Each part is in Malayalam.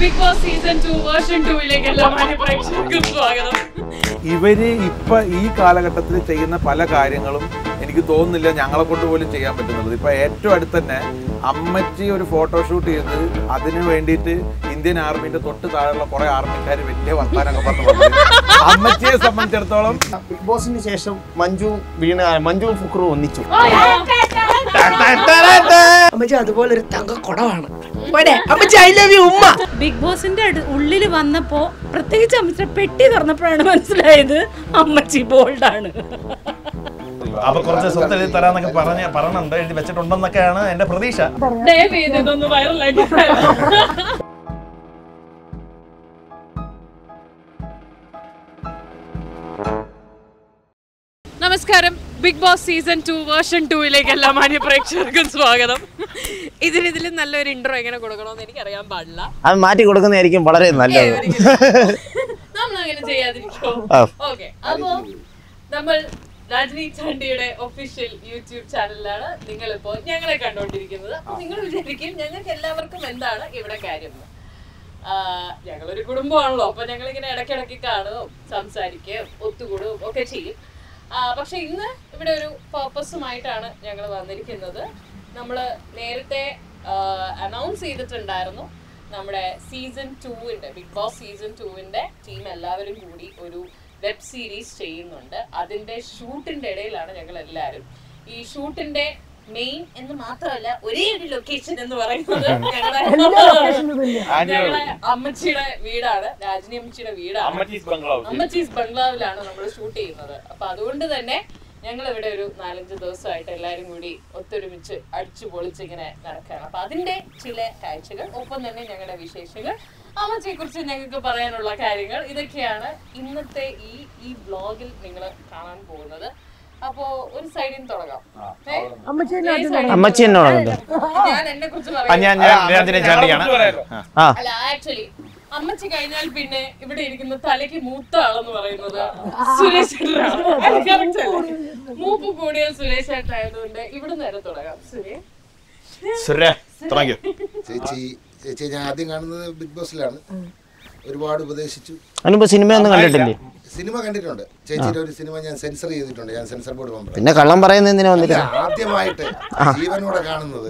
Big Boss season two version ടൂവിലേക്ക് എല്ലാ മാന്യ പ്രേക്ഷകർക്കും സ്വാഗതം ഇവര് ഇപ്പൊ ഈ കാലഘട്ടത്തിൽ ചെയ്യുന്ന പല കാര്യങ്ങളും എനിക്ക് തോന്നുന്നില്ല ഞങ്ങളെ കൊണ്ട് പോലും ചെയ്യാൻ പറ്റുന്നുള്ളത് ഇപ്പൊ ഏറ്റവും അടുത്ത് തന്നെ അമ്മച്ചി ഒരു ഫോട്ടോഷൂട്ട് ചെയ്ത് അതിന് വേണ്ടിയിട്ട് ഇന്ത്യൻ ആർമിന്റെ തൊട്ട് താഴെയുള്ള കുറെ ആർമിക്കാർ വലിയ വർത്താനൊക്കെ പറഞ്ഞു വന്നത്. അമ്മച്ചിയെ സംബന്ധിച്ചിടത്തോളം ബിഗ് ബോസിന് ശേഷം മഞ്ജു വീണ മഞ്ജു ഫുക്രു ഒന്നിച്ചു അമ്മച്ചി അതുപോലെ ഒരു തങ്ക കുടവാണ് പോരെ അമ്മച്ചി ഐ ലവ് യു ഉമ്മ ബിഗ് ബോസിന്റെ ഉള്ളിൽ വന്നപ്പോ പ്രത്യേകിച്ച് അമ്മച്ചിയുടെ പെട്ടി തുറന്നപ്പോഴാണ് മനസ്സിലായത് അമ്മച്ചി ബോൾഡാണ് അപ്പൊ കുറച്ച് സ്വത്ത് എഴുതി തരാന്നൊക്കെ പറഞ്ഞ പറഞ്ഞിട്ടുണ്ട് എഴുതി വെച്ചിട്ടുണ്ടെന്നൊക്കെയാണ് എന്റെ പ്രതീക്ഷ ദയവ് ചെയ്ത് ഇതൊന്ന് വൈറലാക്കി നമസ്കാരം Bigg Boss season two version ടൂവിലേക്ക് എല്ലാ മാന്യ പ്രേക്ഷകർക്കും സ്വാഗതം ഇതിനിതിലും നല്ലൊരു ഇൻട്രോ എങ്ങനെ കൊടുക്കണമെന്ന് എനിക്ക് അറിയാൻ പാടില്ല അത് മാറ്റി കൊടുക്കുന്നതായിരിക്കും വളരെ നല്ലത് നമ്മൾ അങ്ങനെ ചെയ്യാതിരിക്കോ ആ. ഓക്കെ അപ്പോ നമ്മൾ രജനി ചാണ്ടിയുടെ ഒഫീഷ്യൽ യൂട്യൂബ് ചാനലിലാണ് നിങ്ങളിപ്പോ ഞങ്ങളെ കണ്ടുകൊണ്ടിരിക്കുന്നത് അപ്പൊ നിങ്ങൾ വിചാരിക്കും ഞങ്ങൾക്ക് എല്ലാവർക്കും എന്താണ് ഇവിടെ കാര്യം എന്ന്. ആ, ഞങ്ങളൊരു കുടുംബമാണല്ലോ അപ്പൊ ഞങ്ങൾ ഇങ്ങനെ ഇടയ്ക്കിടയ്ക്ക് കാണുകയും സംസാരിക്കുകയും ഒത്തുകൂടുകയും ഒക്കെ ചെയ്യും ആ, പക്ഷെ ഇന്ന് ഇവിടെ ഒരു പർപ്പസുമായിട്ടാണ് ഞങ്ങൾ വന്നിരിക്കുന്നത് നമ്മൾ നേരത്തെ അനൗൺസ് ചെയ്തിട്ടുണ്ടായിരുന്നു നമ്മുടെ സീസൺ ടൂവിന്റെ ബിഗ് ബോസ് സീസൺ ടൂവിന്റെ ടീം എല്ലാവരും കൂടി ഒരു വെബ് സീരീസ് ചെയ്യുന്നുണ്ട് അതിന്റെ ഷൂട്ടിന്റെ ഇടയിലാണ് ഞങ്ങൾ എല്ലാവരും ഈ ഷൂട്ടിന്റെ മെയിൻ എന്ന് മാത്രമല്ല ഒരേ ഒരു ലൊക്കേഷൻ എന്ന് പറയുന്നത് ഞങ്ങളുടെ ഞങ്ങളുടെ അമ്മച്ചിയുടെ വീടാണ് രാജിനി അമ്മച്ചിയുടെ വീടാണ് അമ്മച്ചീസ് ബംഗ്ലാവ് അമ്മച്ചീസ് ബംഗ്ലാവിലാണ് നമ്മൾ ഷൂട്ട് ചെയ്യുന്നത് അപ്പൊ അതുകൊണ്ട് തന്നെ ഞങ്ങൾ ഇവിടെ ഒരു നാലഞ്ച് ദിവസമായിട്ട് എല്ലാരും കൂടി ഒത്തൊരുമിച്ച് അടിച്ചു പൊളിച്ച് ഇങ്ങനെ നടക്കുകയാണ് അപ്പൊ അതിന്റെ ചില കാഴ്ചകൾ ഒപ്പം തന്നെ ഞങ്ങളുടെ വിശേഷങ്ങൾ അമ്മച്ചിയെ കുറിച്ച് ഞങ്ങൾക്ക് പറയാനുള്ള കാര്യങ്ങൾ ഇതൊക്കെയാണ് ഇന്നത്തെ ഈ ഈ വ്ലോഗിൽ നിങ്ങൾ കാണാൻ പോകുന്നത് അപ്പോ ഒരു സൈഡിൽ നിന്ന് തുടങ്ങാം ഏ? ഏ side ൽ അമ്മച്ചി എന്നോട് ഞാൻ എന്നെ കുറിച്ച് ആ, ഞാൻ ഞാൻ രാജനെ ചാണ്ടിയാണ് ആ. ആ അല്ല ആക്ച്വലി അമ്മച്ചി കഴിഞ്ഞാൽ പിന്നെ ഇവിടെ ഇരിക്കുന്ന തലയ്ക്ക് മൂത്ത ആളെന്ന് പറയുന്നത് സുരേഷ് ഏട്ടനാണ്. അത് correct അല്ലേ? മൂപ്പ് കൂടിയ സുരേഷ് ഏട്ടനായതുകൊണ്ട് ഇവിടെ നേരെ തുടങ്ങാം സുരേഷ് സുരേ തുടങ്ങിയോ ചേച്ചി ചേച്ചി ഞാൻ ആദ്യം കാണുന്നത് ബിഗ് ബോസിലാണ് ഒരുപാട് ഉപദേശിച്ചു അതിനിപ്പോ സിനിമയൊന്നും കണ്ടിട്ടില്ലേ സിനിമ കണ്ടിട്ടുണ്ട് ചേച്ചിയുടെ ഒരു സിനിമ ഞാൻ സെൻസർ ചെയ്തിട്ടുണ്ട് ഞാൻ സെൻസർ ബോർഡ് മെമ്പർ പിന്നെ കള്ളം പറയുന്ന എന്തിനാ വന്നില്ല ആദ്യമായിട്ട് ജീവനോടെ കാണുന്നത്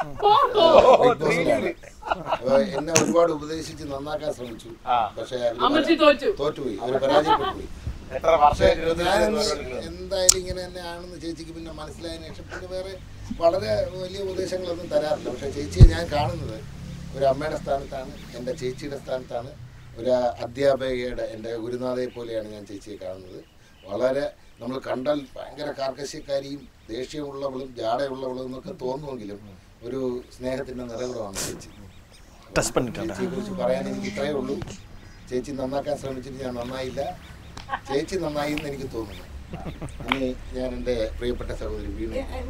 ബിഗ് ബോസിലാണ് അപ്പൊ എന്നെ ഒരുപാട് ഉപദേശിച്ച് നന്നാക്കാൻ ശ്രമിച്ചു പക്ഷെ അവര് അമ്മച്ചി തോറ്റു തോറ്റുപോയി അവര് പരാജയപ്പെട്ടുപോയി എത്ര പക്ഷേ വർഷം ഞാൻ എന്തായാലും ഇങ്ങനെ തന്നെ ആണെന്ന് ചേച്ചിക്ക് പിന്നെ മനസ്സിലായതിനു ശേഷം പിന്നെ വേറെ വളരെ വലിയ ഉപദേശങ്ങളൊന്നും തരാറില്ല പക്ഷെ ചേച്ചിയെ ഞാൻ കാണുന്നത് ഒരു അമ്മയുടെ സ്ഥാനത്താണ് എൻ്റെ ചേച്ചിയുടെ സ്ഥാനത്താണ് ഒരു അധ്യാപികയുടെ എൻ്റെ ഗുരുനാഥയെ പോലെയാണ് ഞാൻ ചേച്ചിയെ കാണുന്നത് വളരെ നമ്മൾ കണ്ടാൽ ഭയങ്കര കാർക്കശ്യക്കാരിയും ദേഷ്യമുള്ളവളും ജാടയുള്ളവളും എന്നൊക്കെ തോന്നുമെങ്കിലും ഒരു സ്നേഹത്തിൻ്റെ നിറകുറവാണ് ചേച്ചി ടെസ്റ്റ് പണിട്ടുണ്ട് ചേച്ചിയെ കുറിച്ച് പറയാൻ എനിക്ക് ഇത്രയേ ഉള്ളൂ ചേച്ചി നന്നാക്കാൻ ശ്രമിച്ചിട്ട് ഞാൻ നന്നായില്ല ചേച്ചി നന്നായി എന്ന് എനിക്ക് തോന്നുന്നു ഇനി ഞാൻ എൻ്റെ പ്രിയപ്പെട്ട സഹോദരി വീണു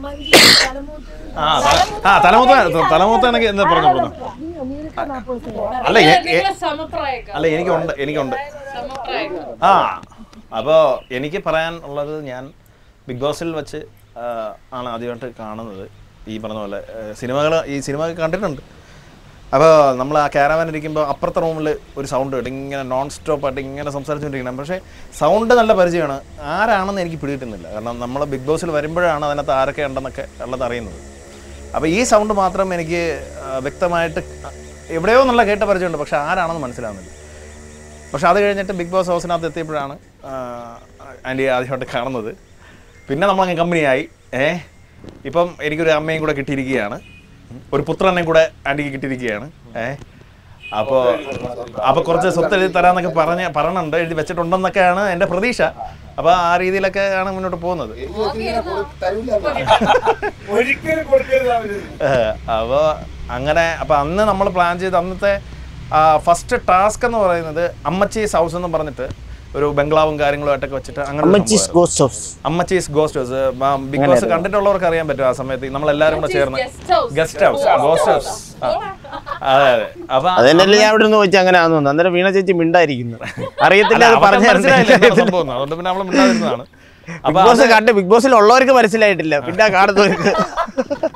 ആ ത- ആ തലമൂത്ത തലമൂത്താണെങ്കിൽ എന്താ പറഞ്ഞു പറഞ്ഞു അല്ല എ- എ- നിങ്ങളെ സമപ്രായക്കാർ അല്ല എനിക്കുണ്ട് എനിക്കുണ്ട് സമപ്രായക്കാർ ആ അപ്പോൾ എനിക്ക് പറയാൻ ഉള്ളത് ഞാൻ ബിഗ് ബോസിൽ വെച്ച് ആ, ആണ് ആദ്യമായിട്ട് കാണുന്നത് ഈ പറഞ്ഞ പോലെ സിനിമകൾ ഈ സിനിമ കണ്ടിട്ടുണ്ട് അപ്പോൾ നമ്മൾ ആ ക്യാരവാൻ ഇരിക്കുമ്പോൾ അപ്പുറത്തെ റൂമിൽ ഒരു സൗണ്ട് കേട്ട് ഇങ്ങനെ നോൺ സ്റ്റോപ്പ് ആയിട്ട് ഇങ്ങനെ സംസാരിച്ചുകൊണ്ടിരിക്കണം പക്ഷേ സൗണ്ട് നല്ല പരിചയമാണ് ആരാണെന്ന് എനിക്ക് പിടികിട്ടുന്നില്ല കാരണം നമ്മൾ ബിഗ് ബോസിൽ വരുമ്പോഴാണ് അതിനകത്ത് ആരൊക്കെ ഉണ്ടെന്നൊക്കെ ഉള്ളത് അറിയുന്നത് അപ്പോൾ ഈ സൗണ്ട് മാത്രം എനിക്ക് ആ, വ്യക്തമായിട്ട് എവിടെയോ നല്ല കേട്ട പരിചയമുണ്ട് പക്ഷേ ആരാണെന്ന് മനസ്സിലാവുന്നില്ല പക്ഷെ അത് കഴിഞ്ഞിട്ട് ബിഗ് ബോസ് ഹൗസിനകത്ത് എത്തിയപ്പോഴാണ് ആൻറ്റി ആദ്യമായിട്ട് കാണുന്നത് പിന്നെ നമ്മളങ്ങ് കമ്പനിയായി ഏ ഇപ്പം എനിക്കൊരു അമ്മയും കൂടെ കിട്ടിയിരിക്കുകയാണ് ഒരു പുത്രനെയും കൂടെ ആൻറ്റിക്ക് കിട്ടിയിരിക്കുകയാണ് ഏ അപ്പോൾ അപ്പോൾ കുറച്ച് സ്വത്ത് എഴുതി തരാന്നൊക്കെ പറഞ്ഞ പറഞ്ഞിട്ടുണ്ട് എഴുതി വെച്ചിട്ടുണ്ടെന്നൊക്കെയാണ് എൻ്റെ പ്രതീക്ഷ അപ്പോൾ ആ രീതിയിലൊക്കെ ആണ് മുന്നോട്ട് പോകുന്നത് എനിക്ക് ഇങ്ങനെ കൊടു- തരൂല എന്നാണ്. ഒരിക്കലും കൊടുക്കരുത് അവര് അപ്പോൾ അങ്ങനെ അപ്പോൾ അന്ന് നമ്മൾ പ്ലാൻ ചെയ്ത് അന്നത്തെ ഫസ്റ്റ് ടാസ്ക് എന്ന് പറയുന്നത് അമ്മച്ചീസ് ഹൗസ് എന്ന് പറഞ്ഞിട്ട് ഒരു ബംഗ്ലാവും കാര്യങ്ങളുമായിട്ടൊക്കെ വെച്ചിട്ട് അങ്ങനെ ഒരു അമ്മച്ചീസ് സംഭവമായിരുന്നു. ഗോസ്റ്റ് ഹൗസ് അമ്മച്ചീസ് ഗോസ്റ്റ് ഹൗസ് ബിഗ് ബോസ് കണ്ടിട്ടുള്ളവർക്ക് അറിയാൻ പറ്റും ആ സമയത്ത് നമ്മൾ എല്ലാവരും കൂടെ ചേർന്ന് Guest house. Guest house ghost house അതെ അതെ അപ്പൊ അതന്നെയല്ലേ ഞാൻ ഇവിടെ നിന്ന് ചോദിച്ചാൽ അങ്ങനെ ആണെന്ന് തോന്നുന്നു അന്നേരം വീണ ചേച്ചി മിണ്ടായിരിക്കുന്നു അറിയത്തില്ല അല്ല, അത് അവർക്ക് പറഞ്ഞു മനസ്സിലായില്ല എന്താണ് സംഭവം എന്ന്. അതുകൊണ്ട് പിന്നെ നമ്മൾ മിണ്ടാതിരുന്നതാണ് ബിഗ് ബോസ് കണ്ട് ബിഗ് ബോസിൽ ഉള്ളവർക്ക് മനസ്സിലായിട്ടില്ല പിന്നെ കാണുന്നവർക്ക്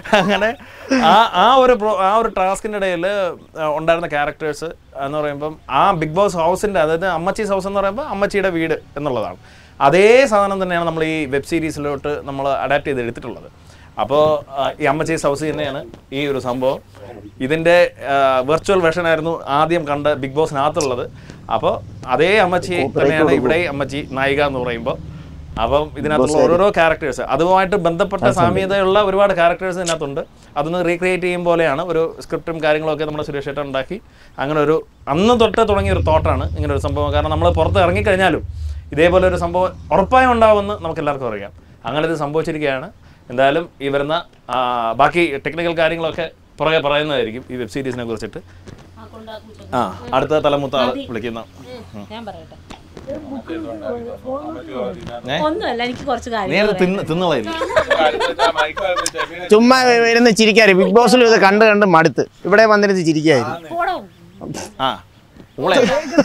അങ്ങനെ ആ ആ ഒരു പ്രോ- ആ ഒരു ടാസ്കിൻ്റെ ഇടയിൽ ഉണ്ടായിരുന്ന ക്യാരക്ടേഴ്സ് എന്ന് പറയുമ്പം ആ ബിഗ് ബോസ് ഹൗസിൻ്റെ അതായത് അമ്മച്ചീസ് ഹൗസ് എന്ന് പറയുമ്പോൾ അമ്മച്ചിയുടെ വീട് എന്നുള്ളതാണ് അതേ സാധനം തന്നെയാണ് നമ്മൾ ഈ വെബ് സീരീസിലോട്ട് നമ്മൾ അഡാപ്റ്റ് ചെയ്ത് എടുത്തിട്ടുള്ളത് അപ്പോൾ ഈ അമ്മച്ചീസ് ഹൗസ് തന്നെയാണ് ഈ ഒരു സംഭവം ഇതിൻ്റെ വെർച്വൽ വെർഷൻ ആയിരുന്നു ആദ്യം കണ്ട ബിഗ് ബോസിനകത്തുള്ളത് അപ്പോൾ അതേ അമ്മച്ചി തന്നെയാണ് ഇവിടെ അമ്മച്ചി നായിക എന്ന് പറയുമ്പോൾ അപ്പം ഇതിനകത്തുള്ള ഓരോരോ ക്യാരക്ടേഴ്സ് അതുമായിട്ട് ബന്ധപ്പെട്ട സാമ്യതയുള്ള ഒരുപാട് ക്യാരക്ടേഴ്സ് ഇതിനകത്തുണ്ട് അതൊന്ന് റീക്രിയേറ്റ് ചെയ്യും പോലെയാണ് ഒരു സ്ക്രിപ്റ്റും കാര്യങ്ങളൊക്കെ നമ്മുടെ സുരേഷ് ഏട്ടൻ ഉണ്ടാക്കി അങ്ങനെ ഒരു അന്ന് തൊട്ട് തുടങ്ങിയ ഒരു തോട്ടാണ് ഇങ്ങനെ ഒരു സംഭവം കാരണം നമ്മൾ പുറത്ത് ഇറങ്ങിക്കഴിഞ്ഞാലും ഇതേപോലെ ഒരു സംഭവം ഉറപ്പായും ഉണ്ടാവുമെന്ന് നമുക്ക് എല്ലാവർക്കും അറിയാം അങ്ങനെ ഇത് സംഭവിച്ചിരിക്കുകയാണ് എന്തായാലും ഈ വരുന്ന ആ, ബാക്കി ടെക്നിക്കൽ കാര്യങ്ങളൊക്കെ പുറകെ പറയുന്നതായിരിക്കും ഈ വെബ് സീരീസിനെ കുറിച്ചിട്ട് ആ അടുത്ത തലമുത്ത ആൾ വിളിക്കുന്ന ഞാൻ പറയട്ടെ ഏ? ഒന്നുമല്ല എനിക്ക് കുറച്ച് നീ കാര്യങ്ങൾ അത് തിന്ന് തിന്നുള്ളായിരിക്കും ചുമ്മാ ഇരുന്ന് ചിരിക്കാറ് ബിഗ് ബോസിലും ഇത് കണ്ട് കണ്ട് മടുത്ത് ഇവിടെ വന്നിരുന്ന് ചിരിക്കായിരുന്നു പോടോ ആ ഊളെ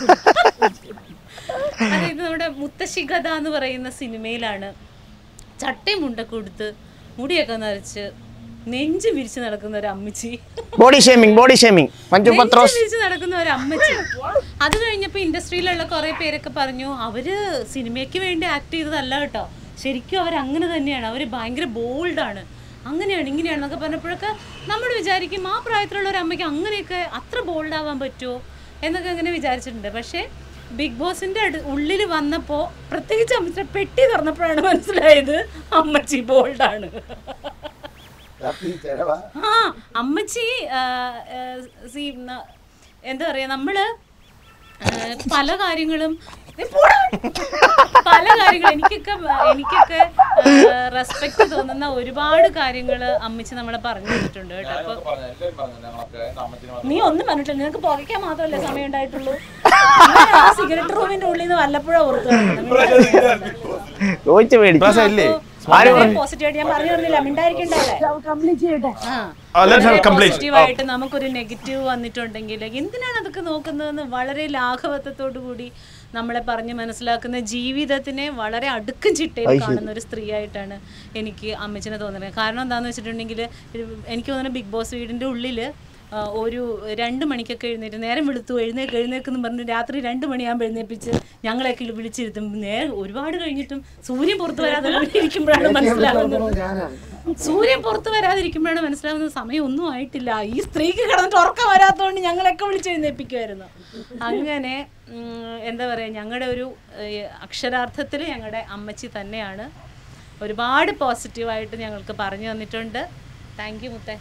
അതായത് നമ്മുടെ മുത്തശ്ശി കഥ എന്ന് പറയുന്ന സിനിമയിലാണ് ചട്ടയും മുണ്ടൊക്കെ കൊടുത്ത് മുടിയൊക്കെ നരച്ച് നെഞ്ച് വിരിച്ച് നടക്കുന്ന ഒരു അമ്മച്ചി body shaming body shaming Manju നെഞ്ച് പത്രോസ് വിരിച്ച് നടക്കുന്ന ഒരു അമ്മച്ചി അത് കഴിഞ്ഞപ്പോൾ ഇൻഡസ്ട്രിയിലുള്ള കുറെ പേരൊക്കെ പറഞ്ഞു അവര് സിനിമയ്ക്ക് വേണ്ടി ആക്ട് ചെയ്തതല്ല കേട്ടോ ശരിക്കും അവർ അങ്ങനെ തന്നെയാണ് അവർ ഭയങ്കര ബോൾഡാണ് അങ്ങനെയാണ് ഇങ്ങനെയാണെന്നൊക്കെ പറഞ്ഞപ്പോഴൊക്കെ നമ്മൾ വിചാരിക്കും ആ പ്രായത്തിലുള്ള ഒരു അമ്മയ്ക്ക് അങ്ങനെയൊക്കെ അത്ര ബോൾഡ് ആവാൻ പറ്റുമോ എന്നൊക്കെ അങ്ങനെ വിചാരിച്ചിട്ടുണ്ട് പക്ഷേ ബിഗ് ബോസിന്റെ അടു ഉള്ളിൽ വന്നപ്പോൾ പ്രത്യേകിച്ച് അമ്മച്ചിയുടെ പെട്ടി തുറന്നപ്പോഴാണ് മനസ്സിലായത് അമ്മച്ചി ബോൾഡാണ് ഈ ചെലവാ ആ അമ്മച്ചി ആ, ആ, സി ന- എന്താ പറയാ നമ്മള് ആ, പല കാര്യങ്ങളും ദേ പോടാ. പല കാര്യങ്ങളും എനിക്കൊക്കെ എനിക്കൊക്കെ റെസ്പെക്ട് തോന്നുന്ന ഒരുപാട് കാര്യങ്ങൾ അമ്മച്ചി നമ്മളെ പറഞ്ഞു തന്നിട്ടുണ്ട് കേട്ടോ അപ്പൊ നീ ഒന്നും പറഞ്ഞിട്ടില്ല നിനക്ക് പുകയ്ക്കാൻ മാത്രമല്ലേ സമയം ഉണ്ടായിട്ടുള്ളൂ സിഗരറ്റ് റൂമിന്റെ ഉള്ളിൽ നിന്ന് വല്ലപ്പോഴും ഓർത്തു ചോദിച്ചു മേടിച്ചു ഇല്ലേ പോസിറ്റീവായിട്ട് ഞാൻ പറഞ്ഞു തന്നില്ല മിണ്ടായിരിക്കണ്ടല്ലേ ആ, let's have complete. പോസിറ്റീവായിട്ട് നമുക്കൊരു നെഗറ്റീവ് വന്നിട്ടുണ്ടെങ്കിൽ എന്തിനാണ് അതൊക്കെ നോക്കുന്നതെന്ന് വളരെ ലാഘവത്വത്തോടു കൂടി നമ്മളെ പറഞ്ഞ് മനസ്സിലാക്കുന്ന ജീവിതത്തിനെ വളരെ അടുക്കും ചിട്ടയിൽ കാണുന്ന ഒരു സ്ത്രീയായിട്ടാണ് എനിക്ക് അമ്മച്ചിനെ തോന്നുന്നത് കാരണം എന്താണെന്ന് വെച്ചിട്ടുണ്ടെങ്കിൽ എനിക്ക് തോന്നുന്നത് ബിഗ് ബോസ് വീടിൻ്റെ ഉള്ളിൽ ആ, ഒരു രണ്ട് മണിക്കൊക്കെ എഴുന്നേറ്റ് നേരം വെളുത്തു എഴുന്നേക്ക് എഴുന്നേക്കെന്ന് പറഞ്ഞ് രാത്രി രണ്ട് മണിയാകുമ്പോൾ എഴുന്നേപ്പിച്ച് ഞങ്ങളെയൊക്കെ വിളിച്ചിരുത്തും നേരെ ഒരുപാട് കഴിഞ്ഞിട്ടും സൂര്യൻ പുറത്ത് വരാതെ ഇരിക്കുമ്പോഴാണ് മനസ്സിലാവുന്നത് ഞാനാണ് സൂര്യൻ പുറത്ത് വരാതിരിക്കുമ്പോഴാണ് മനസ്സിലാവുന്നത് സമയം ഒന്നും ആയിട്ടില്ല ഈ സ്ത്രീക്ക് കിടന്നിട്ട് ഉറക്കം വരാത്തതുകൊണ്ട് ഞങ്ങളൊക്കെ വിളിച്ചെഴുന്നേപ്പിക്കുമായിരുന്നു അങ്ങനെ ഉം, എന്താ പറയുക ഞങ്ങളുടെ ഒരു ഏഹ്, അക്ഷരാർത്ഥത്തിൽ ഞങ്ങളുടെ അമ്മച്ചി തന്നെയാണ് ഒരുപാട് പോസിറ്റീവായിട്ട് ഞങ്ങൾക്ക് പറഞ്ഞു തന്നിട്ടുണ്ട് താങ്ക് യു മുത്തേ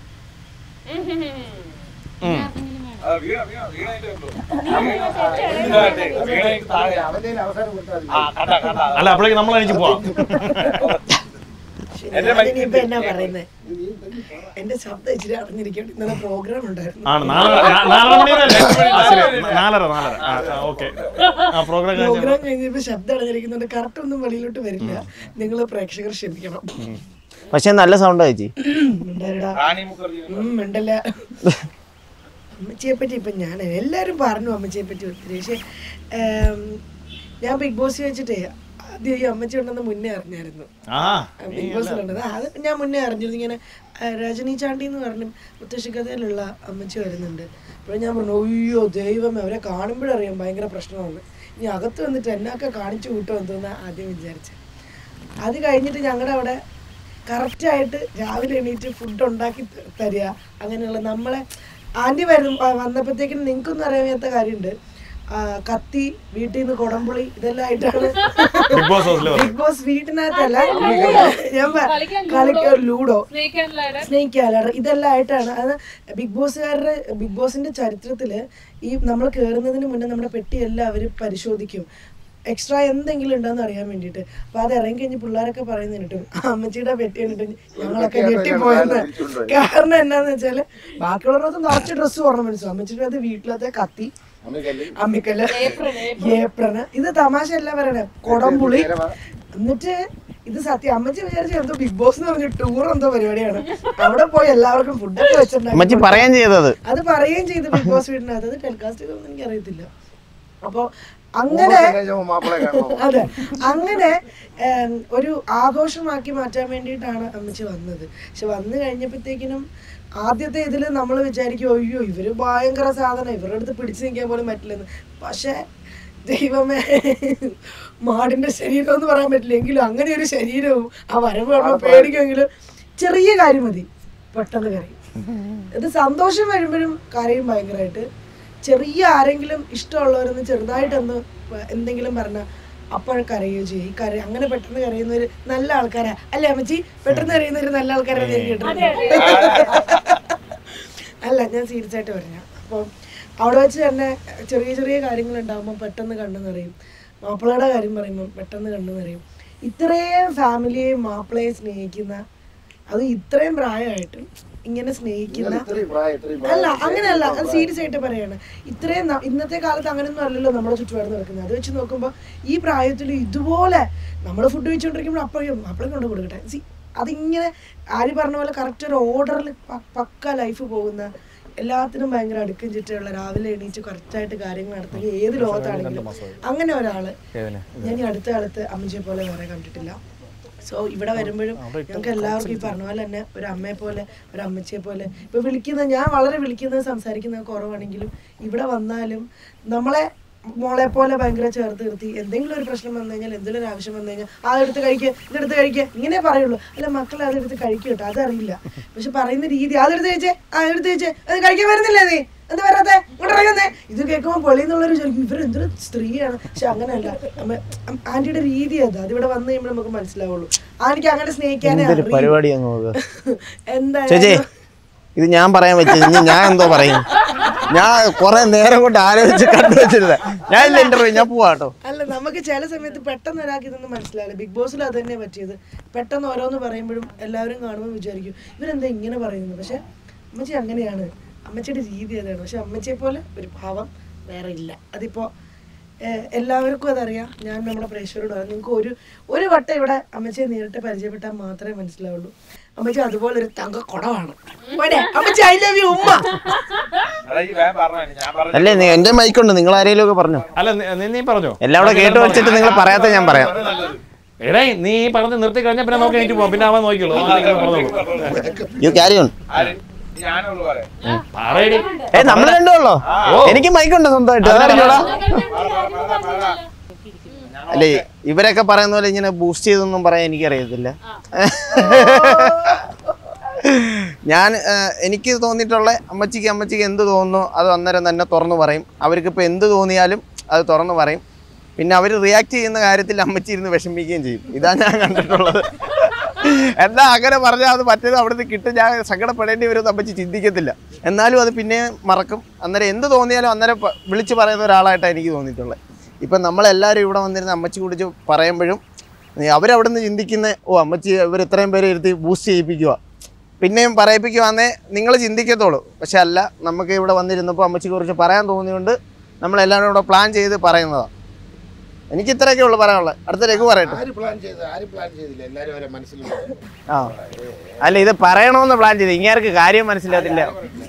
അവന്റെ കയ്യിൽ അവസരം കൊടുത്താൽ മതി. അല്ല അപ്പോഴേക്ക് നമ്മൾ എനിക്ക് പോവാം ഇനിയിപ്പോ എന്നാ പറയുന്നത് എന്റെ ശബ്ദം ഇച്ചിരി അടഞ്ഞിരിക്കട്ടെ ഇന്നലെ പ്രോഗ്രാം ഉണ്ടായിരുന്നു ആണ് നാലര നാ- നാലര മണി വരെ അല്ലേ? ആ, ശരി. നാലര നാലര ആ ഓക്കെ ആ പ്രോഗ്രാം കഴിഞ്ഞ പ്രോഗ്രാം കഴിഞ്ഞപ്പോ ശബ്ദം അടഞ്ഞിരിക്കുന്നുണ്ട് കറക്റ്റ് ഒന്നും വെളിയിലോട്ട് വരില്ല നിങ്ങൾ പ്രേക്ഷകർ ക്ഷമിക്കണം പക്ഷെ നല്ല സൗണ്ട് ചേച്ചി മിണ്ടരുടാ. ഉം, മിണ്ടല്ല അമ്മച്ചിയെ പറ്റി ഇപ്പൊ ഞാൻ എല്ലാരും പറഞ്ഞു അമ്മച്ചിയെ പറ്റി ഒത്തിരി പക്ഷെ ഏം, ഞാൻ ബിഗ് ബോസ് വെച്ചിട്ടേ ആദ്യം ഈ അമ്മച്ചി ഉണ്ടെന്ന് മുന്നേ അറിഞ്ഞായിരുന്നു ആ ബിഗ് ബോസിലുണ്ടത് അത് ഞാൻ മുന്നേ അറിഞ്ഞിരുന്നു ഇങ്ങനെ ആ, രജനി ചാണ്ടി എന്ന് പറഞ്ഞു മുത്തശ്ശിക്കഥയിലുള്ള അമ്മച്ചി വരുന്നുണ്ട് അപ്പോൾ ഞാൻ പറഞ്ഞു അയ്യോ ദൈവമേ അവരെ കാണുമ്പോഴറിയാം ഭയങ്കര പ്രശ്നമാണ് ഇനി അകത്ത് വന്നിട്ട് എന്നൊക്കെ കാണിച്ചു കൂട്ടുമോ എന്തോന്ന് ആദ്യം വിചാരിച്ചത് അത് കഴിഞ്ഞിട്ട് ഞങ്ങളുടെ അവിടെ കറക്റ്റായിട്ട് രാവിലെ എണീറ്റ് ഫുഡ് ഉണ്ടാക്കി ത- തരിക അങ്ങനെയുള്ള നമ്മളെ ആൻറ്റി വരും വന്നപ്പോഴത്തേക്കും നിങ്ങൾക്കൊന്നും അറിയാത്ത കാര്യമുണ്ട് ആ, കത്തി വീട്ടിൽ നിന്ന് കുടംപുളി ഇതെല്ലാം ആയിട്ടാണ് ബിഗ് ബോസ് ഹൗസിൽ ബിഗ് ബോസ് വീട്ടിനകത്തല്ല ഞാൻ പ- കളിക്കാൻ ludo snake and ladder snake അലർ ഇതെല്ലാം ആയിട്ടാണ് അത് ബിഗ് ബോസുകാരുടെ ബിഗ് ബോസിന്റെ ചരിത്രത്തില് ഈ നമ്മൾ കയറുന്നതിന് മുന്നേ നമ്മുടെ പെട്ടിയെല്ലാം അവർ പരിശോധിക്കും എക്സ്ട്രാ എന്തെങ്കിലും ഉണ്ടോന്ന് അറിയാൻ വേണ്ടിയിട്ട് അപ്പൊ അത് ഇറങ്ങി കഴിഞ്ഞ് പിള്ളേരൊക്കെ പറയുന്ന കേട്ടു അമ്മച്ചിയുടെ പെട്ടി കണ്ടിട്ട് ഞങ്ങളൊക്കെ ഞെട്ടിപ്പോയെന്ന് കാരണം എന്നാന്ന് വെച്ചാല് ബാക്കിയുള്ളവരത് നിറച്ച് ഡ്രസ്സ് ഓർണമെന്റ്സ് അമ്മച്ചിയുടെ അത് വീട്ടിലത്തെ കത്തി അമ്മയ്ക്കല്ലേ അമ്മിക്കല്ല് ഏപ്രന് ഇത് തമാശയല്ല പറയണേ കൊടംപുളി എന്നിട്ട് ഇത് സത്യം അമ്മച്ചി വിചാരിച്ചു എന്തോ ബിഗ് ബോസ് എന്ന് പറഞ്ഞ ടൂർ എന്തോ പരിപാടിയാണ് അവിടെ പോയി എല്ലാവർക്കും ഫുഡൊക്കെ അമ്മച്ചി വെച്ചിട്ടുണ്ടായിരുന്നു പറയാൻ ചെയ്തത് അത് പറയുകയും ചെയ്തു ബിഗ് ബോസ് വീടിനകത്ത് അത് ടെലികാസ്റ്റ് ചെയ്തൊന്നും എനിക്ക് അറിയത്തില്ല അപ്പോൾ അങ്ങനെ മാപ്പിളെ കാണുമോ അതെ അങ്ങനെ ഏം, ഒരു ആഘോഷമാക്കി മാറ്റാൻ വേണ്ടിയിട്ടാണ് അമ്മച്ചി വന്നത് പക്ഷെ വന്നു കഴിഞ്ഞപ്പോഴത്തേക്കിനും ആദ്യത്തെ ഇതിൽ നമ്മൾ വിചാരിക്കും അയ്യോ ഇവര് ഭയങ്കര സാധനം ഇവരുടെ അടുത്ത് പിടിച്ചു നിൽക്കാൻ പോലും പറ്റില്ലെന്ന് പക്ഷെ ദൈവമേ മാടിന്റെ ശരീരം എന്ന് പറയാൻ പറ്റില്ല എങ്കിലും അങ്ങനെ ഒരു ശരീരവും ആ വരവ് കാണുമ്പോൾ പേടിക്കുമെങ്കിലും ചെറിയ കാര്യം മതി പെട്ടെന്ന് കരയും ഇത് സന്തോഷം വരുമ്പോഴും കരയും ഭയങ്കരമായിട്ട് ചെറിയ ആരെങ്കിലും ഇഷ്ടമുള്ളവരൊന്ന് ചെറുതായിട്ടൊന്ന് പ- എന്തെങ്കിലും പറഞ്ഞാൽ അപ്പോഴൊക്കെ കരയുകയോ ചെയ്യും ഈ കര അങ്ങനെ പെട്ടെന്ന് കരയുന്നവര് നല്ല ആൾക്കാരാ അല്ലേ അമ്മച്ചി പെട്ടെന്ന് കരയുന്നവര് നല്ല ആൾക്കാരെ ഞാൻ കേട്ടിട്ടുണ്ട് അല്ല ഞാൻ സീരിയസ് ആയിട്ട് പറഞ്ഞ അപ്പോൾ അവിടെ വെച്ച് തന്നെ ചെറിയ ചെറിയ കാര്യങ്ങൾ ഉണ്ടാകുമ്പോൾ പെട്ടെന്ന് കണ്ണു നിറയും മാപ്പിളയുടെ കാര്യം പറയുമ്പോൾ പെട്ടെന്ന് കണ്ണു നിറയും ഇത്രയും ഫാമിലിയെയും മാപ്പിളയെ സ്നേഹിക്കുന്ന അത് ഇത്രയും പ്രായമായിട്ടും ഇങ്ങനെ സ്നേഹിക്കുന്ന ഇത്രയും പ്രായം ഇത്രയും അല്ല അങ്ങനെയല്ല സീരിയസ് ആയിട്ട് പറയാണ് ഇത്രയും ന- ഇന്നത്തെ കാലത്ത് അങ്ങനെയൊന്നും അല്ലല്ലോ നമ്മുടെ ചുറ്റുപാട് നടക്കുന്നത് അത് വെച്ച് നോക്കുമ്പോൾ ഈ പ്രായത്തിൽ ഇതുപോലെ നമ്മൾ ഫുഡ് വെച്ചുകൊണ്ടിരിക്കുമ്പോൾ അപ്പോഴും അപ്പോഴും കൊണ്ട് കൊടുക്കട്ടെ സി അതിങ്ങനെ ആര് പറഞ്ഞ പോലെ കറക്റ്റ് ഒരു ഓർഡറിൽ പക്ക ലൈഫ് പോകുന്ന എല്ലാത്തിനും ഭയങ്കര അടുക്കും ചിട്ടുള്ള രാവിലെ എണീറ്റ് കറക്റ്റായിട്ട് കാര്യങ്ങൾ നടത്തുക ഏത് ലോകത്താണെങ്കിലും അങ്ങനെ ഒരാള് ഞാൻ ഈ അടുത്ത കാലത്ത് അമ്മച്ചിയെ പോലെ വേറെ കണ്ടിട്ടില്ല സോ ഇവിടെ വരുമ്പോഴും ഞങ്ങൾക്ക് എല്ലാവർക്കും ഈ പറഞ്ഞ പോലെ തന്നെ ഒരു അമ്മയെ പോലെ ഒരു അമ്മച്ചിയെ പോലെ ഇപ്പൊ വിളിക്കുന്ന ഞാൻ വളരെ വിളിക്കുന്നത് സംസാരിക്കുന്നത് കുറവാണെങ്കിലും ഇവിടെ വന്നാലും നമ്മളെ മോളെ പോലെ ഭയങ്കര ചേർത്ത് നിർത്തി എന്തെങ്കിലും ഒരു പ്രശ്നം വന്നു കഴിഞ്ഞാൽ എന്തെങ്കിലും ഒരു ആവശ്യം വന്നു കഴിഞ്ഞാൽ ആ എടുത്ത് കഴിക്കുക ഇതെടുത്ത് കഴിക്കുക ഇങ്ങനെ പറയുള്ളൂ അല്ല മക്കളെ അതെടുത്ത് കഴിക്കുക കേട്ടോ അതറിയില്ല പക്ഷെ പറയുന്ന രീതി അതെടുത്ത് കഴിച്ചേ ആ എടുത്ത് കഴിച്ചേ അത് കഴിക്കാൻ വരുന്നില്ലേ നീ എന്താ വരാത്തെ ഇങ്ങോട്ട് ഇറങ്ങുന്നേ ഇത് കേൾക്കുമ്പോൾ പൊളിന്നുള്ളൊരു ചോദിക്കും ഇവരെന്തൊരു സ്ത്രീയാണ് പക്ഷെ അങ്ങനെയല്ല അമ്മ ആന്റിയുടെ രീതി അത് അതിവിടെ വന്നു കഴിയുമ്പോൾ നമുക്ക് മനസ്സിലാവുള്ളൂ ആന്റിക്ക് അങ്ങനെ സ്നേഹിക്കാനേ എന്തൊരു അറിയൂ. പരിപാടി അങ്ങ് നോക്കുക ചേച്ചി എന്തായാലും ഇത് ഞാൻ പറയാൻ പറ്റില്ല ഇനി ഞാൻ എന്തോ പറയും ഞാൻ കുറെ നേരം കൊണ്ട് ആലോചിച്ച് കണ്ടു വെച്ചിരുന്നത് ഞാൻ ഇല്ല ഇന്റർവ്യൂ ഞാൻ പോവാ കേട്ടോ അല്ല നമുക്ക് ചില സമയത്ത് പെട്ടെന്ന് ഒരാൾക്ക് ഇതൊന്നും മനസ്സിലാവില്ല ബിഗ് ബോസിൽ അത് തന്നെ പറ്റിയത് പെട്ടെന്ന് ഓരോന്ന് പറയുമ്പോഴും എല്ലാവരും കാണുമ്പോൾ വിചാരിക്കും ഇവരെന്താ ഇങ്ങനെ പറയുന്നത് പക്ഷെ അമ്മച്ചി അങ്ങനെയാണ് അമ്മച്ചിയുടെ രീതി അതാണ് പക്ഷെ അമ്മച്ചിയെ പോലെ ഒരു ഭാവം വേറെ ഇല്ല അതിപ്പോ ഏഹ്, എല്ലാവർക്കും അതറിയാം ഞാൻ നമ്മുടെ പ്രേക്ഷകരോട് പറയാം നിങ്ങൾക്ക് ഒരു ഒരു വട്ടം ഇവിടെ അമ്മച്ചിയെ നേരിട്ട് പരിചയപ്പെട്ടാൽ മാത്രമേ മനസ്സിലാവുള്ളൂ അമ്മച്ചി അതുപോലെ ഒരു തങ്ക കുടമാണ് മോനെ, അമ്മച്ചി ഐ ലവ് യു ഉമ്മ അല്ലേ നീ എന്റെ മൈക്കുണ്ട് നിങ്ങൾ ആരെങ്കിലും ഒക്കെ പറഞ്ഞോ അല്ല നീ- നീ നീ പറഞ്ഞോ എല്ലാം കൂടെ കേട്ട് വെച്ചിട്ട് നിങ്ങൾ പറയാത്ത ഞാൻ പറയാം എടേ നീ പറഞ്ഞ് നിർത്തി കഴിഞ്ഞാൽ പിന്നെ നമുക്ക് എനിക്ക് പോവാം പിന്നെ അവൻ നോക്കിയുള്ളൂ പറഞ്ഞോളൂ യു ക്യാരി ഓൺ ഞാനുള്ളൂ പറയാം പറയടി ഏ നമ്മൾ രണ്ടുള്ളോ എനിക്ക് മൈക്കുണ്ട് സ്വന്തമായിട്ട് അതറിഞ്ഞൂടാ അല്ലേ ഇവരൊക്കെ പറയുന്ന പോലെ ഇങ്ങനെ ബൂസ്റ്റ് ചെയ്തൊന്നും പറയാൻ എനിക്കറിയത്തില്ല ഞാൻ ആ, എനിക്ക് തോന്നിയിട്ടുള്ള അമ്മച്ചിക്ക് അമ്മച്ചിക്ക് എന്ത് തോന്നുന്നു അത് അന്നേരം തന്നെ തുറന്നു പറയും അവർക്കിപ്പോൾ എന്ത് തോന്നിയാലും അത് തുറന്നു പറയും പിന്നെ അവർ റിയാക്ട് ചെയ്യുന്ന കാര്യത്തിൽ അമ്മച്ചി ഇരുന്ന് വിഷമിക്കുകയും ചെയ്യും ഇതാണ് ഞാൻ കണ്ടിട്ടുള്ളത് എന്നാ അങ്ങനെ പറഞ്ഞാൽ അത് മറ്റേത് അവിടുന്ന് കിട്ടും ഞാൻ സങ്കടപ്പെടേണ്ടി വരും എന്ന് അമ്മച്ചി ചിന്തിക്കത്തില്ല എന്നാലും അത് പിന്നെ മറക്കും അന്നേരം എന്ത് തോന്നിയാലും അന്നേരം പ- വിളിച്ച് പറയുന്ന ഒരാളായിട്ടാണ് എനിക്ക് തോന്നിയിട്ടുള്ളത് ഇപ്പം നമ്മളെല്ലാവരും ഇവിടെ വന്നിരുന്ന് അമ്മച്ചി കുടിച്ച് പറയുമ്പോഴും ഈ അവരവിടുന്ന് ചിന്തിക്കുന്ന ഓ അമ്മച്ചി ഇവർ ഇത്രയും പേരെ ഇരുത്തി ബൂസ്റ്റ് ചെയ്യിപ്പിക്കുക പിന്നെയും പറയിപ്പിക്കുവാന്നേ നിങ്ങൾ ചിന്തിക്കത്തുള്ളൂ പക്ഷെ അല്ല നമുക്ക് ഇവിടെ വന്നിരുന്നപ്പോൾ അമ്മച്ചിയെ കുറിച്ച് പറയാൻ തോന്നിയുകൊണ്ട് നമ്മളെല്ലാവരും കൂടെ പ്ലാൻ ചെയ്ത് പറയുന്നതാണ് എനിക്ക് ഇത്രയൊക്കെ ഉള്ളു പറയാനുള്ളത് അടുത്ത രഘു പറയട്ടെ ആര് പ്ലാൻ ചെയ്ത് ആര് പ്ലാൻ ചെയ്തില്ല എല്ലാരും അവരെ മനസ്സിലുണ്ട് ആ അല്ല ഇത് പറയണമെന്ന് പ്ലാൻ ചെയ്ത് ഇങ്ങേർക്ക് കാര്യം മനസ്സിലാത്തില്ല